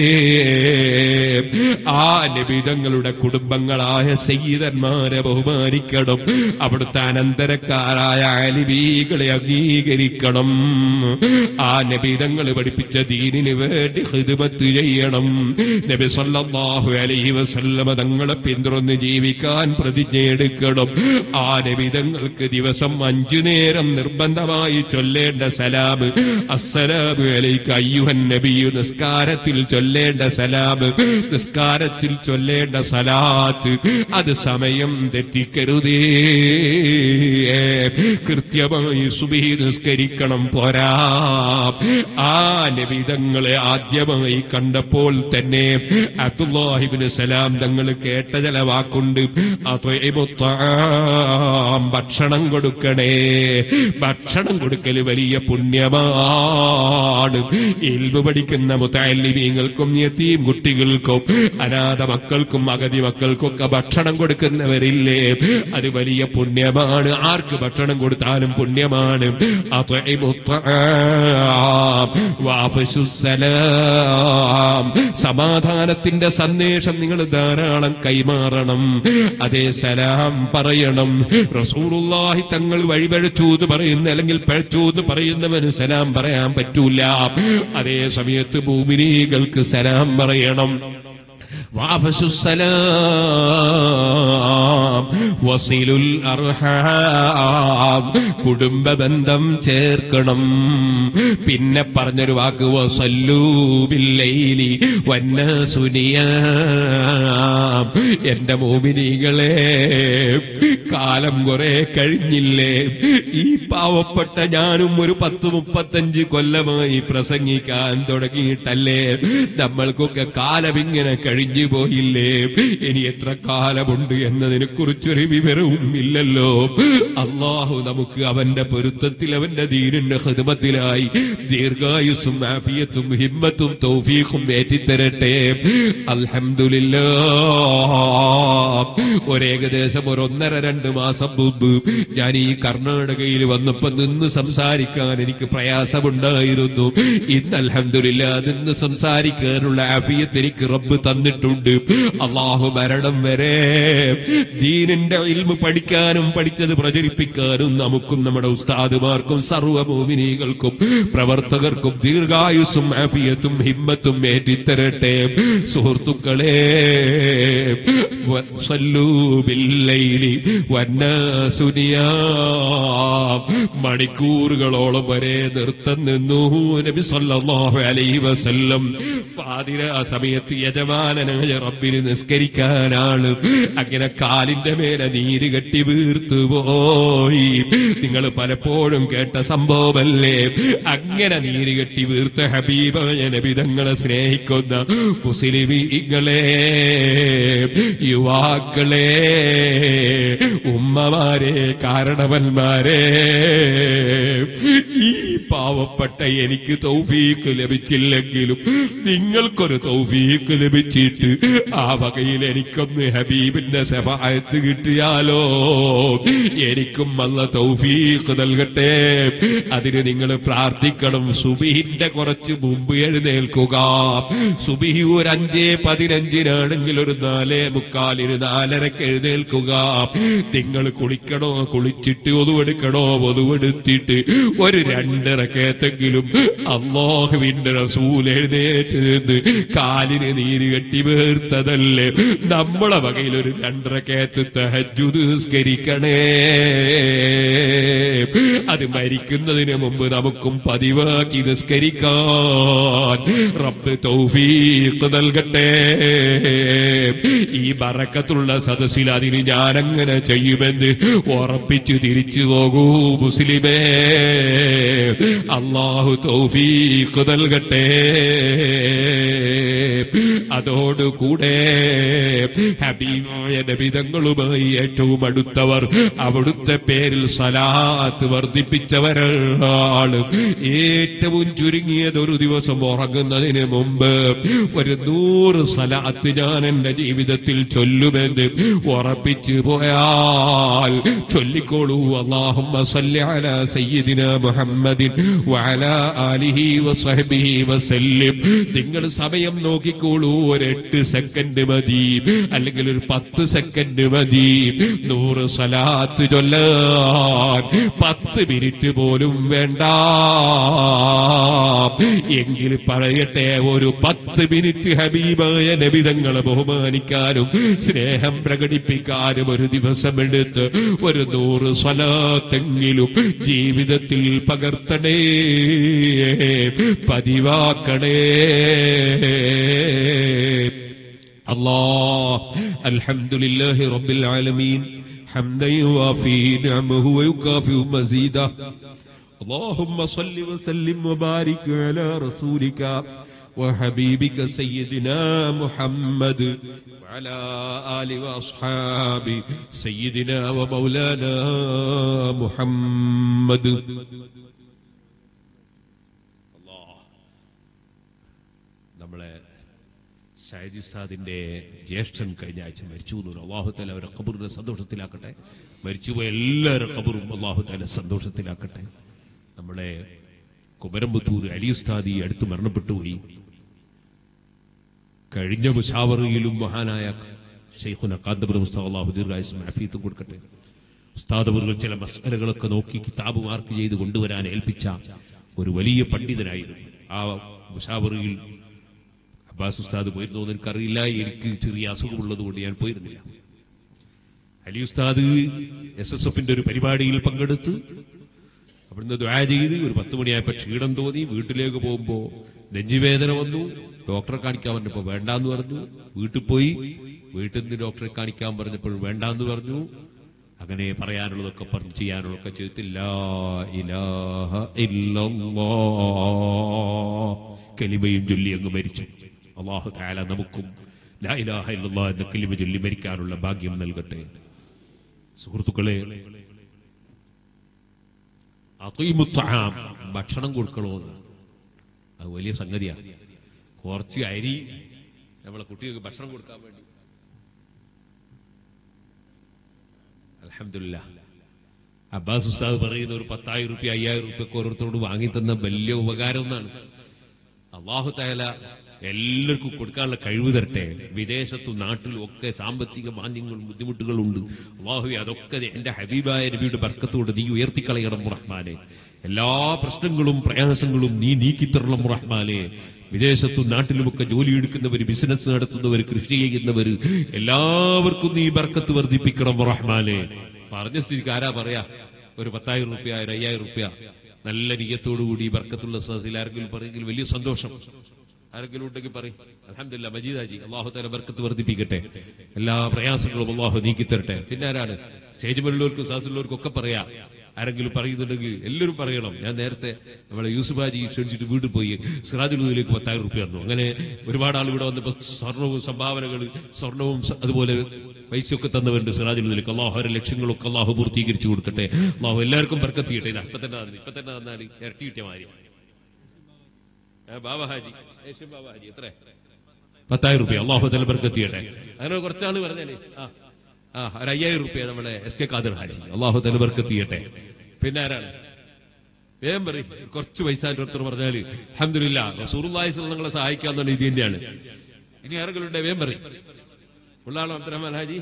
ആ നബിതങ്ങളുടെ കുടുംബങ്ങളായ സയ്യിദന്മാരെ ബഹുമാനിക്കണം അവിടുത്തെ അനന്തരക്കാരായ അലിബീകളെ അംഗീകരിക്കണം ആ നബിതങ്ങൾ പഠിപ്പിച്ച ദീനിന് വേണ്ടി ഹിദ്മത്ത് ചെയ്യണം നബി സല്ലല്ലാഹു അലൈഹി വസല്ലമ തങ്ങളെ പിന്തുടർന്ന് ജീവിക്കാൻ പ്രതിജ്ഞയെടുക്കണം ആ നബിതങ്ങൾക്ക് ദിവസം അഞ്ചു നേരം നിർബന്ധമായി ചൊല്ലേണ്ട സലാം അസ്സലാമു അലൈക അയ്യുഹൻ നബിയു നിസ്കാരത്തിൽ ചൊല്ലേണ്ട സലാം നിസ്കാരത്തിൽ ചൊല്ലേണ്ട സലാത്ത് അത് സമയം തെറ്റിക്കരുതേ കൃത്യമായി സുബഹി നിസ്കരിക്കണം പോരാ ആ നബിതങ്ങളെ ആദ്യമായി കണ്ടപ്പോൾ തന്നെ അബ്ദുല്ലാഹിബിന് സലാം തങ്ങൾ കേട്ട ചില വാക്കുണ്ട് അത്വഇമുത്താം, ഭക്ഷണം കൊടുക്കണേ ഭക്ഷണം കൊടുക്കൽ വലിയ പുണ്യമാണ് ഇൽമു പഠിക്കുന്ന മുത്താലിമീങ്ങൾക്കും യത്തീം കുട്ടികൾക്കും അനാഥ മക്കൾക്കും അഗതി മക്കൾക്കൊക്കെ ഭക്ഷണം കൊടുക്കുന്നവരില്ലേ അത് വലിയ പുണ്യമാണ് ആർക്ക് ഭക്ഷണം കൊടുത്താലും പുണ്യമാണ് അത്വഇമുത്താം, വാഫിസുസ്സലാം. സമാധാനത്തിന്റെ സന്ദേശം നിങ്ങൾ ധാരാളം കൈമാറണം അതേ സലാം പറയണം റസൂറുല്ലാഹി തങ്ങൾ വഴിപഴച്ചു എന്ന് പറയുന്ന അല്ലെങ്കിൽ പഴച്ചു എന്ന് പറയുന്നവന് സലാം പറയാൻ പറ്റൂല അതേ സമയത്ത് ഭൂമിനീകൾക്ക് സലാം പറയണം വാഫശു സലാം വസീലുൽ അർഹാം കുടുംബ ബന്ധം ചേർക്കണം പിന്നെ പറഞ്ഞൊരു വാക്ക് വസല്ലൂബില്ലൈലി വന്നസുനിയാം എന്റെ മോമിനികളെ കാലം കുറെ കഴിഞ്ഞില്ലേ ഈ പാവപ്പെട്ട ഞാനും ഒരു പത്ത് മുപ്പത്തഞ്ച് കൊല്ലമായി പ്രസംഗിക്കാൻ തുടങ്ങിയിട്ടല്ലേ നമ്മൾക്കൊക്കെ കാലം ഇങ്ങനെ കഴിഞ്ഞു പോയില്ലേ ഇനി എത്ര കാലമുണ്ട് എന്നതിനെ കുറിച്ചൊരു വിവരവും ഇല്ലല്ലോ അള്ളാഹു നമുക്ക് അവന്റെ പൊരുത്തത്തിൽ അവന്റെ ദീനിന്റെ ഹൃദമത്തിലായി ദീർഘായുസ്സും ആഫിയത്തും ഹിമ്മത്തും തൗഫീഖും ഏറ്റിത്തരട്ടെ അൽഹംദുലില്ലാ ഒരേകദേശം ഒരു ഒന്നര രണ്ട് മാസം മുമ്പ് ഞാൻ ഈ കർണാടകയിൽ വന്നപ്പോ നിന്ന് സംസാരിക്കാൻ എനിക്ക് പ്രയാസമുണ്ടായിരുന്നു ഇന്ന് അൽഹംദുലില്ലാ നിന്ന് സംസാരിക്കാനുള്ള ആഫിയത്ത് എനിക്ക് റബ്ബ് തന്നിട്ടുണ്ട് അള്ളാഹു മരണം വരെ ദീനിന്റെ ഇൽമ് പഠിക്കാനും പഠിച്ചത് പ്രചരിപ്പിക്കാനും നമുക്കും നമ്മുടെ ഉസ്താദുമാർക്കും സർവമോമിനികൾക്കും പ്രവർത്തകർക്കും ദീർഘായുസ്സും ആഫിയത്തും ഹിമ്മത്തും ഏറ്റിത്തരട്ടെ സുഹൃത്തുക്കളെ വസല്ലൂ ബില്ലൈലി വന്നാസു നിയാം. മണിക്കൂറുകളോളം വരെ നൃത്തം നിന്നു നബി സല്ലല്ലാഹു അലൈഹി വസല്ലം പാതിര സമയത്ത് യജമാനനായ റബ്ബിന് നിസ്കരിക്കാനാണ് അങ്ങനെ കാലിന്റെ മേലെ നീര് കെട്ടി വീർത്തു പോയി നിങ്ങൾ പലപ്പോഴും കേട്ട സംഭവമല്ലേ അങ്ങനെ നീര് കെട്ടി വീർത്ത ഹബീബായ നബിതങ്ങളെ സ്നേഹിക്കുന്ന മുസ്ലിമീങ്ങളെ യുവാക്കളെ ഉമ്മമാരെ കാരണവന്മാരെ ഈ പാവപ്പെട്ട എനിക്ക് തൗഫീക്ക് ലഭിച്ചില്ലെങ്കിലും നിങ്ങൾക്കൊരു തൗഫീക്ക് ലഭിച്ചിട്ട് ആ വകയിൽ എനിക്കൊന്ന് ഹബീബിന്റെ ശഫായത്ത് കിട്ടിയാലോ എനിക്കും അല്ല തൗഫീക്ക് നൽകട്ടെ അതിന് നിങ്ങൾ പ്രാർത്ഥിക്കണം സുബിഹിന്റെ കുറച്ച് മുമ്പ് എഴുന്നേൽക്കുക സുബിഹി ഒരു അഞ്ചേ പതിനഞ്ചിനാണെങ്കിൽ ഒരു നാലേ മുക്കാലിന് നാലരക്ക് എഴുന്നേൽക്കുക നിങ്ങൾ കുളിക്കണോ കുളിച്ചിട്ട് ഒതുവെടുക്കണോ ഒതുവെടുത്തിട്ട് ഒരു രണ്ടിറക്കത്തെങ്കിലും അള്ളാഹുവിന്റെ റസൂൽ എഴുന്നേറ്റ് നിന്ന് കാലിന് നീര് കെട്ടി വീർത്തതല്ലേ നമ്മളെ വകയിൽ ഒരു രണ്ടരക്കയത്ത് തഹജുദ് നിസ്കരിക്കണേ അത് മരിക്കുന്നതിന് മുമ്പ് നമുക്കും പതിവാക്കി നിസ്കരിക്കാൻ റബ്ബ് തൗഫീഖ് നൽകട്ടെ ഈ ബറക്കത്തുള്ള സദസ്സിൽ അതിന് ഞാനങ്ങനെ ചെയ്യുമെന്ന് ഉറപ്പിച്ച് തിരിച്ചു പോകൂ മുസ്ലിമേ അള്ളാഹു തൗഫീഖ് നൽകട്ടെ അതോടുകൂടെ ഹബീബായ നബിതങ്ങളുമായി ഏറ്റവും അടുത്തവർ അവിടുത്തെ പേരിൽ സലാത്ത് വർദ്ധിപ്പിച്ചവരാണ് ഏറ്റവും ചുരുങ്ങിയത് ഒരു ദിവസം ഉറങ്ങുന്നതിന് മുമ്പ് ഒരു നൂറ് സലാത്ത് ഞാൻ എന്റെ ജീവിതത്തിൽ ചൊല്ലുമെന്ന് ഉറപ്പിച്ചു പോയാൽ ചൊല്ലിക്കോളൂ അള്ളാഹുമ്മ സല്ലി അലാ സയ്യിദിന മുഹമ്മദിൻ വഅലാ ആലിഹി വസഹ്ബിഹി വസല്ലിം നിങ്ങൾ സമയം നോക്കിക്കോളൂ ഒരു എട്ട് സെക്കൻഡ് മതി അല്ലെങ്കിൽ ഒരു പത്ത് സെക്കൻഡ് മതി നൂറ് സലാത്ത് ചൊല്ലാൻ പത്ത് മിനിറ്റ് പോലും വേണ്ട എങ്കിൽ പറയട്ടെ ഒരു പത്ത് മിനിറ്റ് ഹബീബായ നബിതങ്ങളെ ബഹുമാനിക്കാനും സ്നേഹം പ്രകടിപ്പിക്കാനും ഒരു ദിവസം എടുത്ത് ഒരു നൂറ് സ്വലാത്തെങ്കിലും ജീവിതത്തിൽ പകർത്തണേ പതിവാക്കണേ الله الحمد لله رب العالمين حمدا يوافي نعمه ويكافئ مزيدا اللهم صل وسلم وبارك على رسولك وحبيبك سيدنا محمد وعلى آل وأصحاب سيدنا ومولانا محمد നമ്മളെ സൈദ് ഉസ്താദിന്റെ ജ്യേഷ്ഠൻ കഴിഞ്ഞ ആഴ്ച മരിച്ചു എന്ന് അള്ളാഹുത്തല അവരെ ഖബറിനെ സന്തോഷത്തിലാക്കട്ടെ മരിച്ചുപോയ എല്ലാവരും ഖബറും അള്ളാഹുത്തല സന്തോഷത്തിലാക്കട്ടെ നമ്മളെ കുമരമ്പത്തൂർ അലി ഉസ്താദ് ഈ അടുത്ത് മരണപ്പെട്ടുപോയി കഴിഞ്ഞ മുഷാവറയിലും മഹാനായ ഷെയ്ഖുന കാന്തപുരം ഉസ്താദ് അള്ളാഹു ദീർഘായുസും ആഫിയത്തും കൊടുക്കട്ടെ ഉസ്താദ് അവர்கள் ചില മസലകളൊക്കെ നോക്കി കിതാബ് മാർക്ക് ചെയ്ത് കൊണ്ടുവരാൻ ഏൽപ്പിച്ച ഒരു വലിയ പണ്ഡിതനായിരുന്നു ആ മുഷാവറയിൽ അബ്ബാസ് ഉസ്താദ് പോയിരുന്നോ എന്ന് എനിക്കറിയില്ല എനിക്ക് ചെറിയ അസുഖമുള്ളത് കൊണ്ട് ഞാൻ പോയിരുന്നില്ല അലി ഉസ്താദ് എസ് എസ് എഫിന്റെ ഒരു പരിപാടിയിൽ പങ്കെടുത്ത് അവിടുന്ന് ദ്വാ ചെയ്ത് ഒരു പത്ത് മണിയായപ്പോ ക്ഷീണം തോന്നി വീട്ടിലേക്ക് പോകുമ്പോ നെഞ്ചുവേദന വന്നു ഡോക്ടറെ കാണിക്കാൻ പറഞ്ഞപ്പോ വേണ്ടാന്ന് പറഞ്ഞു വീട്ടിൽ പോയി വീട്ടിൽ നിന്ന് ഡോക്ടറെ കാണിക്കാൻ പറഞ്ഞപ്പോൾ വേണ്ടാന്ന് പറഞ്ഞു അങ്ങനെ പറയാനുള്ളതൊക്കെ പറഞ്ഞ് ചെയ്യാനുള്ളതൊക്കെ ചെയ്തില്ല ഇലാഹ ഇല്ലല്ലാ കലിമയും ചൊല്ലി അങ്ങ് മരിച്ചു അള്ളാഹു താല നമുക്കും ലാ ഇലാഹ ഇല്ലല്ലാ എന്ന കലിമ ചൊല്ലി മരിക്കാനുള്ള ഭാഗ്യം നൽകട്ടെ സുഹൃത്തുക്കളെ അതീമുത്താം ഭക്ഷണം കൊടുക്കണമെന്ന് അത് വലിയ സംഗതിയാണ് കുറച്ച് അരി നമ്മളെ കുട്ടികൾക്ക് ഭക്ഷണം കൊടുക്കാൻ വേണ്ടി അലഹമില്ല അബ്ബാസ് ഉസ്താദ് പറയുന്ന ഒരു പത്തായിരം റുപ്യ അയ്യായിരം റുപ്യ ഒക്കെ ഓരോരുത്തരോട് വാങ്ങിത്തന്ന വലിയ ഉപകാരം എന്നാണ് അള്ളാഹു താല എല്ലാവർക്കും കൊടുക്കാനുള്ള കഴിവ് തരട്ടെ വിദേശത്തും നാട്ടിലും ഒക്കെ സാമ്പത്തിക മാന്യങ്ങളും ബുദ്ധിമുട്ടുകളും ഉണ്ട് അള്ളാഹു അതൊക്കെ എന്റെ ഹബീബായ നബിയുടെ ബർക്കത്തോട് നീ ഉയർത്തിക്കളയണം റഹ്മാനെ എല്ലാ പ്രശ്നങ്ങളും പ്രയാസങ്ങളും നീ നീക്കിത്തരണം റഹ്മാനെ വിദേശത്തും നാട്ടിലുമൊക്കെ ജോലിയെടുക്കുന്നവർ ബിസിനസ് നടത്തുന്നവർ കൃഷി ചെയ്യുന്നവർ എല്ലാവർക്കും നീ ബർക്കത്ത് വർദ്ധിപ്പിക്കണം റഹ്മാനെ പറഞ്ഞ സ്ഥിതിക്ക് ആരാ പറയാ ഒരു പത്തായിരം റുപ്യ ഒരു അയ്യായിരം റുപ്യ നല്ല നീയത്തോടുകൂടി ബർക്കത്തുള്ള സദസ്സിൽ ആരെങ്കിലും പറയെങ്കിൽ വലിയ സന്തോഷം ആരെങ്കിലും ഉണ്ടെങ്കിൽ പറയും അലഹമില്ല മജീദാജി അള്ളാഹു തല ബർക്കത്ത് വർദ്ധിപ്പിക്കട്ടെ എല്ലാ പ്രയാസങ്ങളും അള്ളാഹു നീക്കിത്തരട്ടെ പിന്നെ ആരാണ് സ്റ്റേജ് മുകളിലുള്ളവർക്കും സദസ്സിലുള്ളവർക്കും ഒക്കെ പറയാം ആരെങ്കിലും പറയുന്നുണ്ടെങ്കിൽ എല്ലാവരും പറയണം ഞാൻ നേരത്തെ നമ്മളെ യൂസുഫാജി ക്ഷണിച്ചിട്ട് വീട്ടിൽ പോയി സിറാജുലൂദിലേക്ക് പത്തായിരം റുപ്യ തന്നു അങ്ങനെ ഒരുപാട് ആൾ ഇവിടെ വന്നപ്പോൾ സ്വർണവും സംഭാവനകൾ സ്വർണവും സ- അതുപോലെ പൈസയൊക്കെ തന്നവരുണ്ട് സിറാജുലൂദിലേക്ക് അള്ളാഹു അവരുടെ ലക്ഷ്യങ്ങളൊക്കെ അള്ളാഹു പൂർത്തീകരിച്ചു കൊടുക്കട്ടെ അള്ളാഹു എല്ലാവർക്കും ബർക്കത്തിയട്ടെ ഇതാ ഇപ്പൊ തന്നെ തന്നു. ഇപ്പൊ തന്നെ തന്നാൽ ഇരട്ടി കിട്ടിയ മാതിരി ബാബ ഹാജി ഏഷ്യൻ ബാബ ഹാജി എത്ര പത്തായിരം റുപ്യ അള്ളാഹു തല ബർക്കത്തിയട്ടെ അങ്ങനെ കുറച്ചാള് പറഞ്ഞാലേ ആ ആ ഒരു അയ്യായിരം റുപ്യ നമ്മുടെ എസ് കെ ഖാദർ ഹാജി അള്ളാഹു തല ബർക്കത്തിയട്ടെ പിന്നെ ആരാണ് വേഗം പറയും കുറച്ച് പൈസ അടുത്ത് പറഞ്ഞാല് അഹമ്മദില്ല റസൂറുല്ലാഹിസ് നിങ്ങളെ സഹായിക്കാന്നുള്ള ഇത് തന്നെയാണ് ഇനി ആരെങ്കിലും ഉണ്ടെ വേഗം പറയും ഉള്ളാളോ അബ്ദുറഹ്മാൻ ഹാജി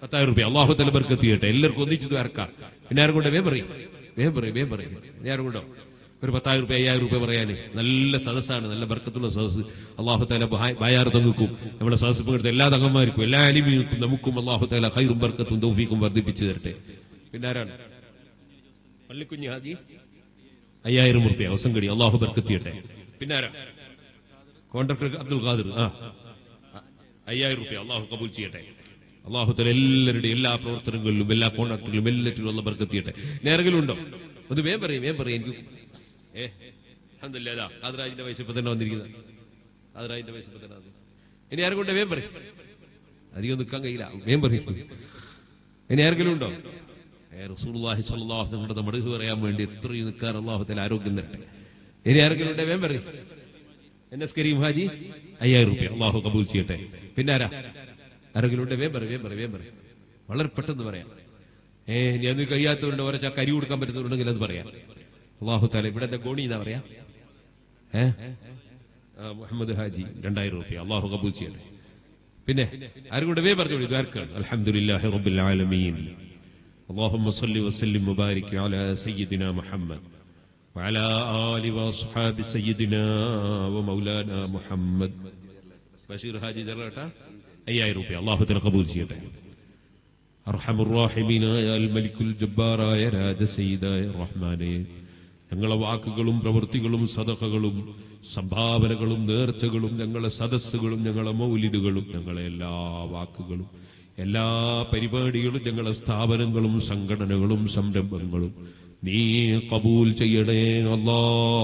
പത്തായിരം റുപ്യ അള്ളാഹു തല ബർക്കത്ത് ചെയ്യട്ടെ എല്ലാവർക്കും ഒന്നിച്ചു ഇറക്കാം പിന്നെ ആരും കൊണ്ട് വേ പറയും വേ പറയും വേ പറയും പിന്നെ ആരും കൊണ്ടോ ഒരു പത്തായിരം റുപ്യ അയ്യായിരം റുപ്യ പറയാന് നല്ല സദസ്സാണ് നല്ല ബർക്കത്തുള്ള സദസ്സ് അള്ളാഹു താല ബയാർ തങ്ങൾക്കും നമ്മുടെ സദസ്സ് പങ്കെടുത്ത എല്ലാ തങ്ങന്മാർക്കും എല്ലാ അലിമികൾക്കും നമുക്കും അള്ളാഹു താല ഹൈറും ബർക്കത്തും തൗഫീക്കും വർദ്ധിപ്പിച്ചു തരട്ടെ പിന്നെ ആരാണ് പള്ളിക്കുഞ്ഞ് ഹാജി അയ്യായിരം റുപ്യ അവസങ്കടി അള്ളാഹു ബർക്കത്ത് ചെയ്യട്ടെ പിന്നെ ആരാ കോൺട്രാക്ടർ അബ്ദുൽ ഖാദിർ ആ അയ്യായിരം റുപ്യ അള്ളാഹു കബൂൽ ചെയ്യട്ടെ അള്ളാഹു തല എല്ലാവരുടെയും എല്ലാ പ്രവർത്തനങ്ങളിലും എല്ലാ കോൺട്രാക്ടറിലും എല്ലാറ്റിലും ഉള്ള ബർക്കത്ത് ചെയ്യട്ടെ നേരെങ്കിലും ഉണ്ടോ ഒന്ന് വേം പറയും വേം പറയും എനിക്ക് ഏ അഹമ്മദില്ലാ ഖാദറാജിന്റെ വയസ്സ് ഇപ്പൊ തന്നെ വന്നിരിക്കുന്നത് ഖാദറാജിന്റെ വയസ്സ് ഇപ്പൊ തന്നെ വന്നിരിക്കുന്നത്. ഇനി ആരും കൊണ്ട് വേം പറയും അധികം നിൽക്കാൻ കഴിയില്ല വേം പറയും ഇനി ആരെങ്കിലും ഉണ്ടോ ഏ റസൂലുള്ളാഹി സ്വല്ലല്ലാഹു അലൈഹി വസല്ലം നമ്മുടെ പറയാൻ വേണ്ടി എത്രയും നിൽക്കാൻ അള്ളാഹുത്തിൽ ആരോഗ്യം തരട്ടെ ഇനി ആരെങ്കിലും ഉണ്ടേ വേം പറയും എൻ എസ് കരീം ഹാജി അയ്യായിരം റുപ്യ അള്ളാഹു കബൂൽ ചെയ്യട്ടെ പിന്നെ ആരാ ആരെങ്കിലും ഉണ്ടേ വേം പറയും വേം പറയും വേം പറയും വളരെ പെട്ടെന്ന് പറയാം ഏ ഇനി അത് കഴിയാത്തതുകൊണ്ട് ഓരോ ചാ കരി കൊടുക്കാൻ പറ്റുന്നുണ്ടെങ്കിൽ അത് പറയാം അള്ളാഹു താല ഇവിടെ എന്താ ഗോണി എന്നാ പറയാ ഏ ആ, മുഹമ്മദ് ഹാജി രണ്ടായിരം റുപ്യ അള്ളാഹു കബൂൽ ചെയ്യട്ടെ പിന്നെ ആരും കൂടെ വേ പറഞ്ഞോളൂ ഇതാർക്കാണ് അൽഹംദുലില്ലാഹി റബ്ബിൽ ആലമീൻ اللهم صل وسلم وبارك على سيدنا محمد وعلى آل وأصحاب سيدنا ومولانا محمد ബഷീർ ഹാജി ജറട്ട അയ്യായിരം റുപ്യ അള്ളാഹു തല കബൂൽ ചെയ്യട്ടെ അർഹമുറാഹിമീനായ അൽ മലിക്കുൽ ജബ്ബാറായ രാജസയ്യിദായ റഹ്മാനെ ഞങ്ങളെ വാക്കുകളും പ്രവൃത്തികളും സദഖകളും സംഭാവനകളും നേർച്ചകളും ഞങ്ങളെ സദസ്സുകളും ഞങ്ങളെ മൗലിദുകളും ഞങ്ങളെ എല്ലാ വാക്കുകളും എല്ലാ പരിപാടികളും ഞങ്ങളെ സ്ഥാപനങ്ങളും സംഘടനകളും സംരംഭങ്ങളും നീ കബൂൽ ചെയ്യണേ അല്ലാ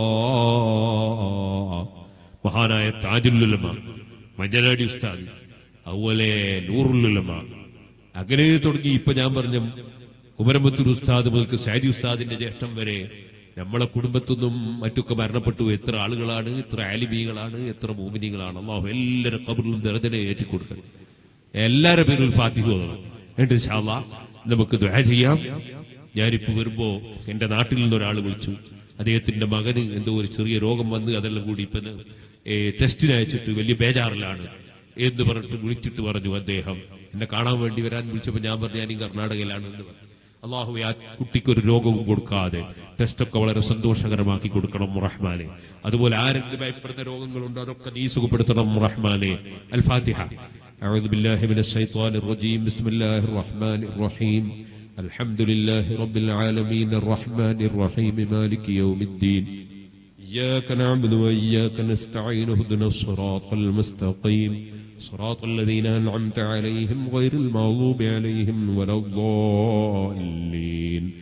മഹാനായ താജുല്ലുലമ മഞ്ഞനാടി ഉസ്താദ് അതുപോലെ നൂറുല്ലുലമ അങ്ങനെ തുടങ്ങി ഇപ്പൊ ഞാൻ പറഞ്ഞ കുമരമ്പത്തൂർ ഉസ്താദ് മുതൽക്ക് സാജി ഉസ്താദിന്റെ ജ്യേഷ്ഠം വരെ നമ്മളെ കുടുംബത്തുനിന്നും മറ്റൊക്കെ മരണപ്പെട്ടു എത്ര ആളുകളാണ് എത്ര ആലിമീകളാണ് എത്ര മോമിനികളാണ് അള്ളാഹു എല്ലാവരും കബറിലും ദർജനെ ഏറ്റിക്കൊടുക്കണം എല്ലാവരുടെ പേരിൽ ഫാത്തിഹ ഓതണം എന്നിട്ട് ഇൻഷാല്ലാ നമുക്ക് ദുആ ചെയ്യാം ഞാനിപ്പോ വരുമ്പോ എന്റെ നാട്ടിൽ നിന്ന് ഒരാൾ വിളിച്ചു അദ്ദേഹത്തിന്റെ മകന് എന്തോ ഒരു ചെറിയ രോഗം വന്ന് അതെല്ലാം കൂടി ഇപ്പൊ ഏ, ടെസ്റ്റിന് അയച്ചിട്ട് വലിയ ബേജാറിലാണ് എന്ന് പറഞ്ഞിട്ട് വിളിച്ചിട്ട് പറഞ്ഞു അദ്ദേഹം എന്നെ കാണാൻ വേണ്ടി വരാൻ വിളിച്ചപ്പോൾ ഞാൻ പറഞ്ഞു ഞാൻ ഈ കർണാടകയിലാണ് എന്ന് പറഞ്ഞു അള്ളാഹു ആ കുട്ടിക്ക് ഒരു രോഗവും കൊടുക്കാതെ ടെസ്റ്റൊക്കെ വളരെ സന്തോഷകരമാക്കി കൊടുക്കണം റഹ്മാനെ അതുപോലെ ആരെങ്കിലും ഭയപ്പെടുന്ന രോഗങ്ങളുണ്ടോ അതൊക്കെ നീ സുഖപ്പെടുത്തണം റഹ്മാനെ അൽ ഫാത്തിഹ أعوذ بالله من الشيطان الرجيم بسم الله الرحمن الرحيم الحمد لله رب العالمين الرحمن الرحيم مالك يوم الدين إياك نعبد وإياك نستعين اهدنا الصراط المستقيم صراط الذين أنعمت عليهم غير المغضوب عليهم ولا الضالين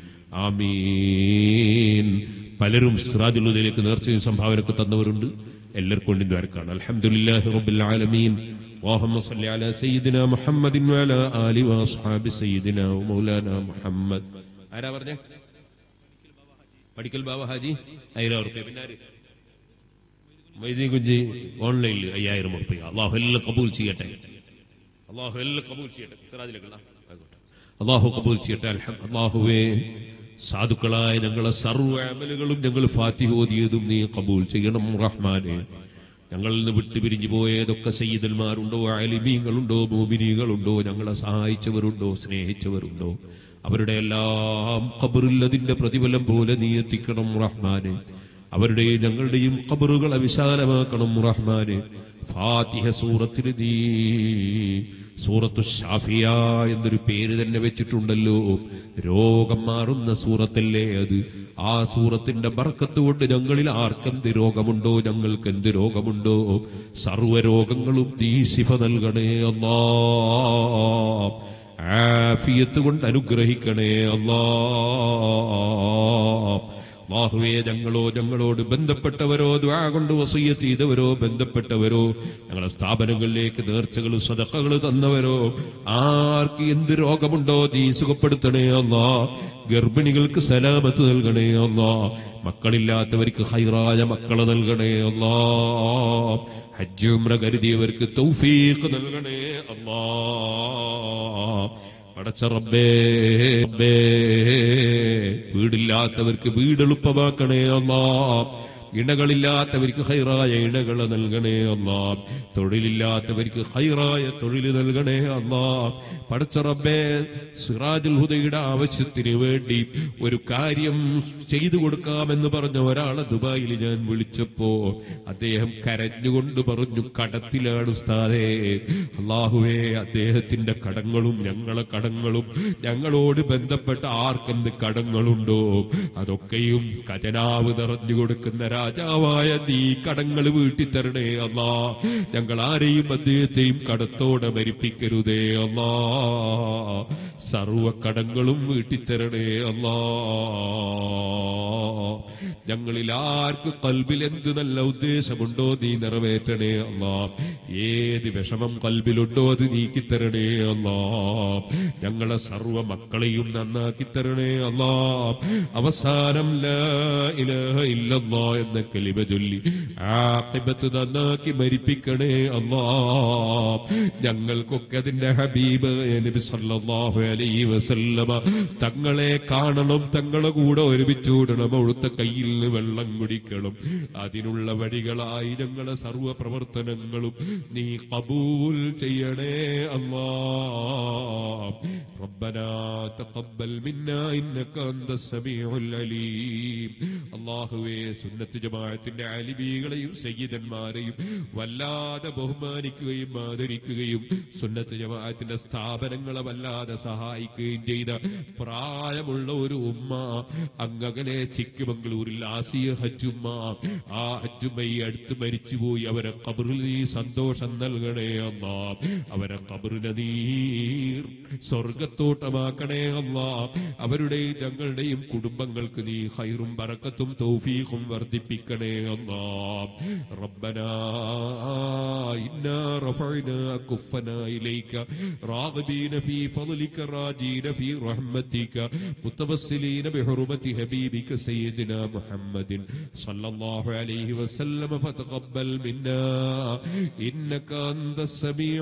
ആമീൻ പലരും സിറാജുള്ളതിലേക്ക് നേർച്ചയും സംഭാവനയൊക്കെ തന്നവരുണ്ട് എല്ലാവർക്കും വേണ്ടി ദ്വാരക്കാണ് അൽഹംദുലില്ലാഹി റബ്ബിൽ ആലമീൻ اللهم صل على سيدنا محمد وعلى آل وأصحاب سيدنا ومولانا محمد ആരാ പറഞ്ഞേ പഠിക്കൽ ബാബ ഹാജി ആയിരം റുപ്യ പിന്നെ ആര് മൈദീൻ കുഞ്ചി ഓൺലൈനിൽ അയ്യായിരം റുപ്യ അള്ളാഹു എല്ലാം കബൂൽ ചെയ്യട്ടെ അള്ളാഹു എല്ലാം കബൂൽ ചെയ്യട്ടെ സിറാജിലേക്കുള്ള ആയിക്കോട്ടെ. അള്ളാഹു കബൂൽ ചെയ്യട്ടെ അൽഹം- അള്ളാഹുവേ സാധുക്കളായ ഞങ്ങളെ സർവ്വ അമലുകളും ഞങ്ങൾ ഫാത്തിഹ ഓതിയതും നീ കബൂൽ ചെയ്യണം റഹ്മാനെ ഞങ്ങളിൽ നിന്ന് വിട്ടുപിരിഞ്ഞു പോയതൊക്കെ സയ്യിദന്മാരുണ്ടോ അലിമീങ്ങളുണ്ടോ മോമിനികളുണ്ടോ ഞങ്ങളെ സഹായിച്ചവരുണ്ടോ സ്നേഹിച്ചവരുണ്ടോ അവരുടെ എല്ലാം ഖബറിൽ അതിന്റെ പ്രതിഫലം പോലെ നീ എത്തിക്കണം റഹ്മാനെ അവരുടെയും ഞങ്ങളുടെയും ഖബറുകളെ വിശാലമാക്കണം റഹ്മാനെ ഫാത്തിഹ സൂറത്തിന് നീ സൂറത്തു ഷാഫിയ എന്നൊരു പേര് തന്നെ വെച്ചിട്ടുണ്ടല്ലോ രോഗം മാറുന്ന സൂറത്തല്ലേ അത് ആ സൂറത്തിന്റെ ബർക്കത്ത് കൊണ്ട് ഞങ്ങളിൽ ആർക്കെന്ത് രോഗമുണ്ടോ ഞങ്ങൾക്ക് എന്ത് രോഗമുണ്ടോ സർവ്വരോഗങ്ങളും നീ ശിഫ നൽകണേ അല്ലാ ആഫിയത്ത് കൊണ്ട് അനുഗ്രഹിക്കണേ അല്ലാ അള്ളാഹുവേ ഞങ്ങളോ ഞങ്ങളോട് ബന്ധപ്പെട്ടവരോ ദ്വാ കൊണ്ട് വസയ്യത്ത് ചെയ്തവരോ ബന്ധപ്പെട്ടവരോ ഞങ്ങളെ സ്ഥാപനങ്ങളിലേക്ക് നേർച്ചകളും സദക്കകൾ തന്നവരോ ആർക്ക് എന്ത് രോഗമുണ്ടോ നീ സുഖപ്പെടുത്തണേ അല്ലാ ഗർഭിണികൾക്ക് സലാമത്ത് നൽകണേ അല്ലാ മക്കളില്ലാത്തവർക്ക് ഹൈറായ മക്കളെ നൽകണേ അല്ലാ ഹജ്ജ് ഉംറ കരുതിയവർക്ക് തൗഫീഖ് നൽകണേ അല്ലാ പടച്ച റബ്ബേ റബ്ബേ വീടില്ലാത്തവർക്ക് വീട് എളുപ്പമാക്കണേ അല്ലാ ഇണകളില്ലാത്തവർക്ക് ഹൈറായ ഇണകൾ നൽകണേ അല്ലാ തൊഴിലില്ലാത്തവർക്ക് ഹൈറായ തൊഴിൽ നൽകണേ അല്ലാ പടച്ചറബേ സിറാജുൽ ഹുദയുടെ ആവശ്യത്തിന് വേണ്ടി ഒരു കാര്യം ചെയ്തു കൊടുക്കാമെന്ന് പറഞ്ഞ ഒരാളെ ദുബായിൽ ഞാൻ വിളിച്ചപ്പോ അദ്ദേഹം കരഞ്ഞുകൊണ്ട് പറഞ്ഞു കടത്തിലാണ് ഉസ്താദേ അള്ളാഹുവേ അദ്ദേഹത്തിന്റെ കടങ്ങളും ഞങ്ങളെ കടങ്ങളും ഞങ്ങളോട് ബന്ധപ്പെട്ട ആർക്കെന്ത് കടങ്ങളുണ്ടോ അതൊക്കെയും ഖജനാവ് നിറഞ്ഞു കൊടുക്കുന്ന രാജാവായ നീ കടങ്ങൾ വീട്ടിത്തരണേ അല്ലാ ഞങ്ങൾ ആരെയും അദ്ദേഹത്തെയും കടത്തോടെ മരിപ്പിക്കരുതേ അല്ലാ സർവ കടങ്ങളും വീട്ടിത്തരണേ അല്ലാ ഞങ്ങളിൽ ആർക്ക് കൽബിൽ എന്ത് നല്ല ഉദ്ദേശമുണ്ടോ നീ നിറവേറ്റണേ അല്ലാ ഏത് വിഷമം കൽബിലുണ്ടോ അത് നീക്കിത്തരണേ അല്ലാ ഞങ്ങളെ സർവ മക്കളെയും നന്നാക്കി തരണേ അല്ലാ അവസാനം ലാ ഇലാഹ ഇല്ലല്ലാ എന്ന കലിമ ചൊല്ലി ആഖിബത്ത് നന്നാക്കി മരിപ്പിക്കണേ അല്ലാ ഞങ്ങൾക്കൊക്കെ അതിന്റെ ഹബീബ് നബി സല്ലല്ലാഹു അലൈഹി വസല്ലമ തങ്ങളെ കാണണം തങ്ങളെ കൂടെ ഒരുമിച്ച് കൂടണം അവിടുത്തെ കയ്യിൽ നിന്ന് വെള്ളം കുടിക്കണം അതിനുള്ള വഴികളായി ഞങ്ങളെ സർവ പ്രവർത്തനങ്ങളും നീ കബൂൽ ചെയ്യണേ അല്ലാ ربنا تقبل منا انك انت السميع العليم അള്ളാഹുവേ സുന്നത്ത് ജമാഅത്തിന്റെ അലിബികളെയും സയ്യിദന്മാരെയും വല്ലാതെ ബഹുമാനിക്കുകയും ആദരിക്കുകയും സുന്നത്ത് ജമാഅത്തിന്റെ സ്ഥാപനങ്ങളെ വല്ലാതെ സഹായിക്കുകയും ചെയ്ത പ്രായമുള്ള ഒരു ഉമ്മ അങ്ങകലെ ചിക്കമംഗളൂരിൽ ആസിയ ഹജ്ജുമ്മ ആ ഹജ്ജുമ്മ ഈ അടുത്ത് മരിച്ചുപോയി അവരെ കബറിൽ നീ സന്തോഷം നൽകണേ അമ്മ അവരെ കബറിനെ നീ സ്വർഗത്തോട്ടമാക്കണേ അല്ല അവരുടെയും ഞങ്ങളുടെയും കുടുംബങ്ങൾക്ക് നീ ഹൈറും ബറക്കത്തും തൗഫീഖും വർദ്ധിപ്പിക്കണേ അല്ല ربنا إنا رفعنا كفنا إليك راغبين في فضلك راجين في رحمتك متوسلين بحرمة حبيبك سيدنا محمد صلى الله عليه وسلم فتقبل منا إنك أنت السميع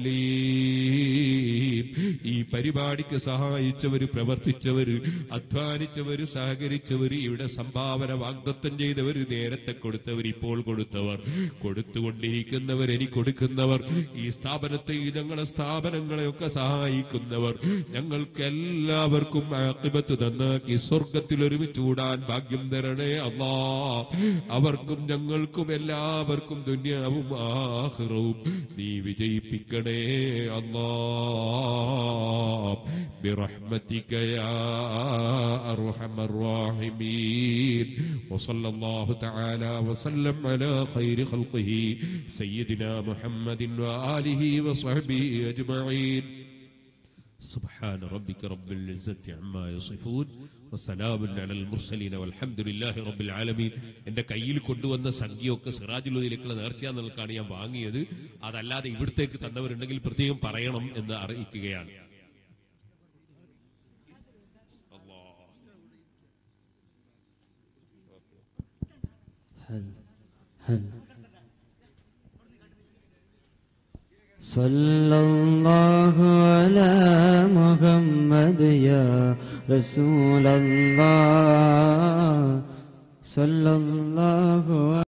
العليم ഈ പരിപാടിക്ക് സഹായിച്ചവര് പ്രവർത്തിച്ചവര് അധ്വാനിച്ചവര് സഹകരിച്ചവര് ഇവിടെ സംഭാവന വാഗ്ദത്തം ചെയ്തവര് നേരത്തെ കൊടുത്തവർ ഇപ്പോൾ കൊടുത്തവർ കൊടുത്തുകൊണ്ടിരിക്കുന്നവർ എനിക്ക് കൊടുക്കുന്നവർ ഈ സ്ഥാപനത്തെ ഈ ഞങ്ങളെ സ്ഥാപനങ്ങളെയൊക്കെ സഹായിക്കുന്നവർ ഞങ്ങൾക്ക് എല്ലാവർക്കും ആക്കിബത്ത് നന്നാക്കി സ്വർഗത്തിൽ ഒരുമിച്ച് കൂടാൻ ഭാഗ്യം തരണേ അല്ലാ അവർക്കും ഞങ്ങൾക്കും എല്ലാവർക്കും ദുന്യാവും ആഹ്റവും നീ വിജയിപ്പിക്കണേ അല്ലാ برحمتك يا أرحم الراحمين وصلى الله تعالى وسلم على خير خلقه سيدنا محمد وآله وصحبه أجمعين سبحان ربك رب العزة عما يصفون وسلام على المرسلين والحمد لله رب العالمين എന്റെ കയ്യിൽ കൊണ്ടുവന്ന സംഖ്യയൊക്കെ സിറാജുലുദിലേക്കുള്ള നേർച്ചയാണെന്നൽക്കാണ് ഞാൻ വാങ്ങിയത് അതല്ലാതെ ഇവിടത്തേക്ക് തന്നവരുണ്ടെങ്കിൽ പ്രത്യേകം പറയണം എന്ന് അറിയിക്കുകയാണ്
هل هل صلى الله على محمد يا رسول الله صلى الله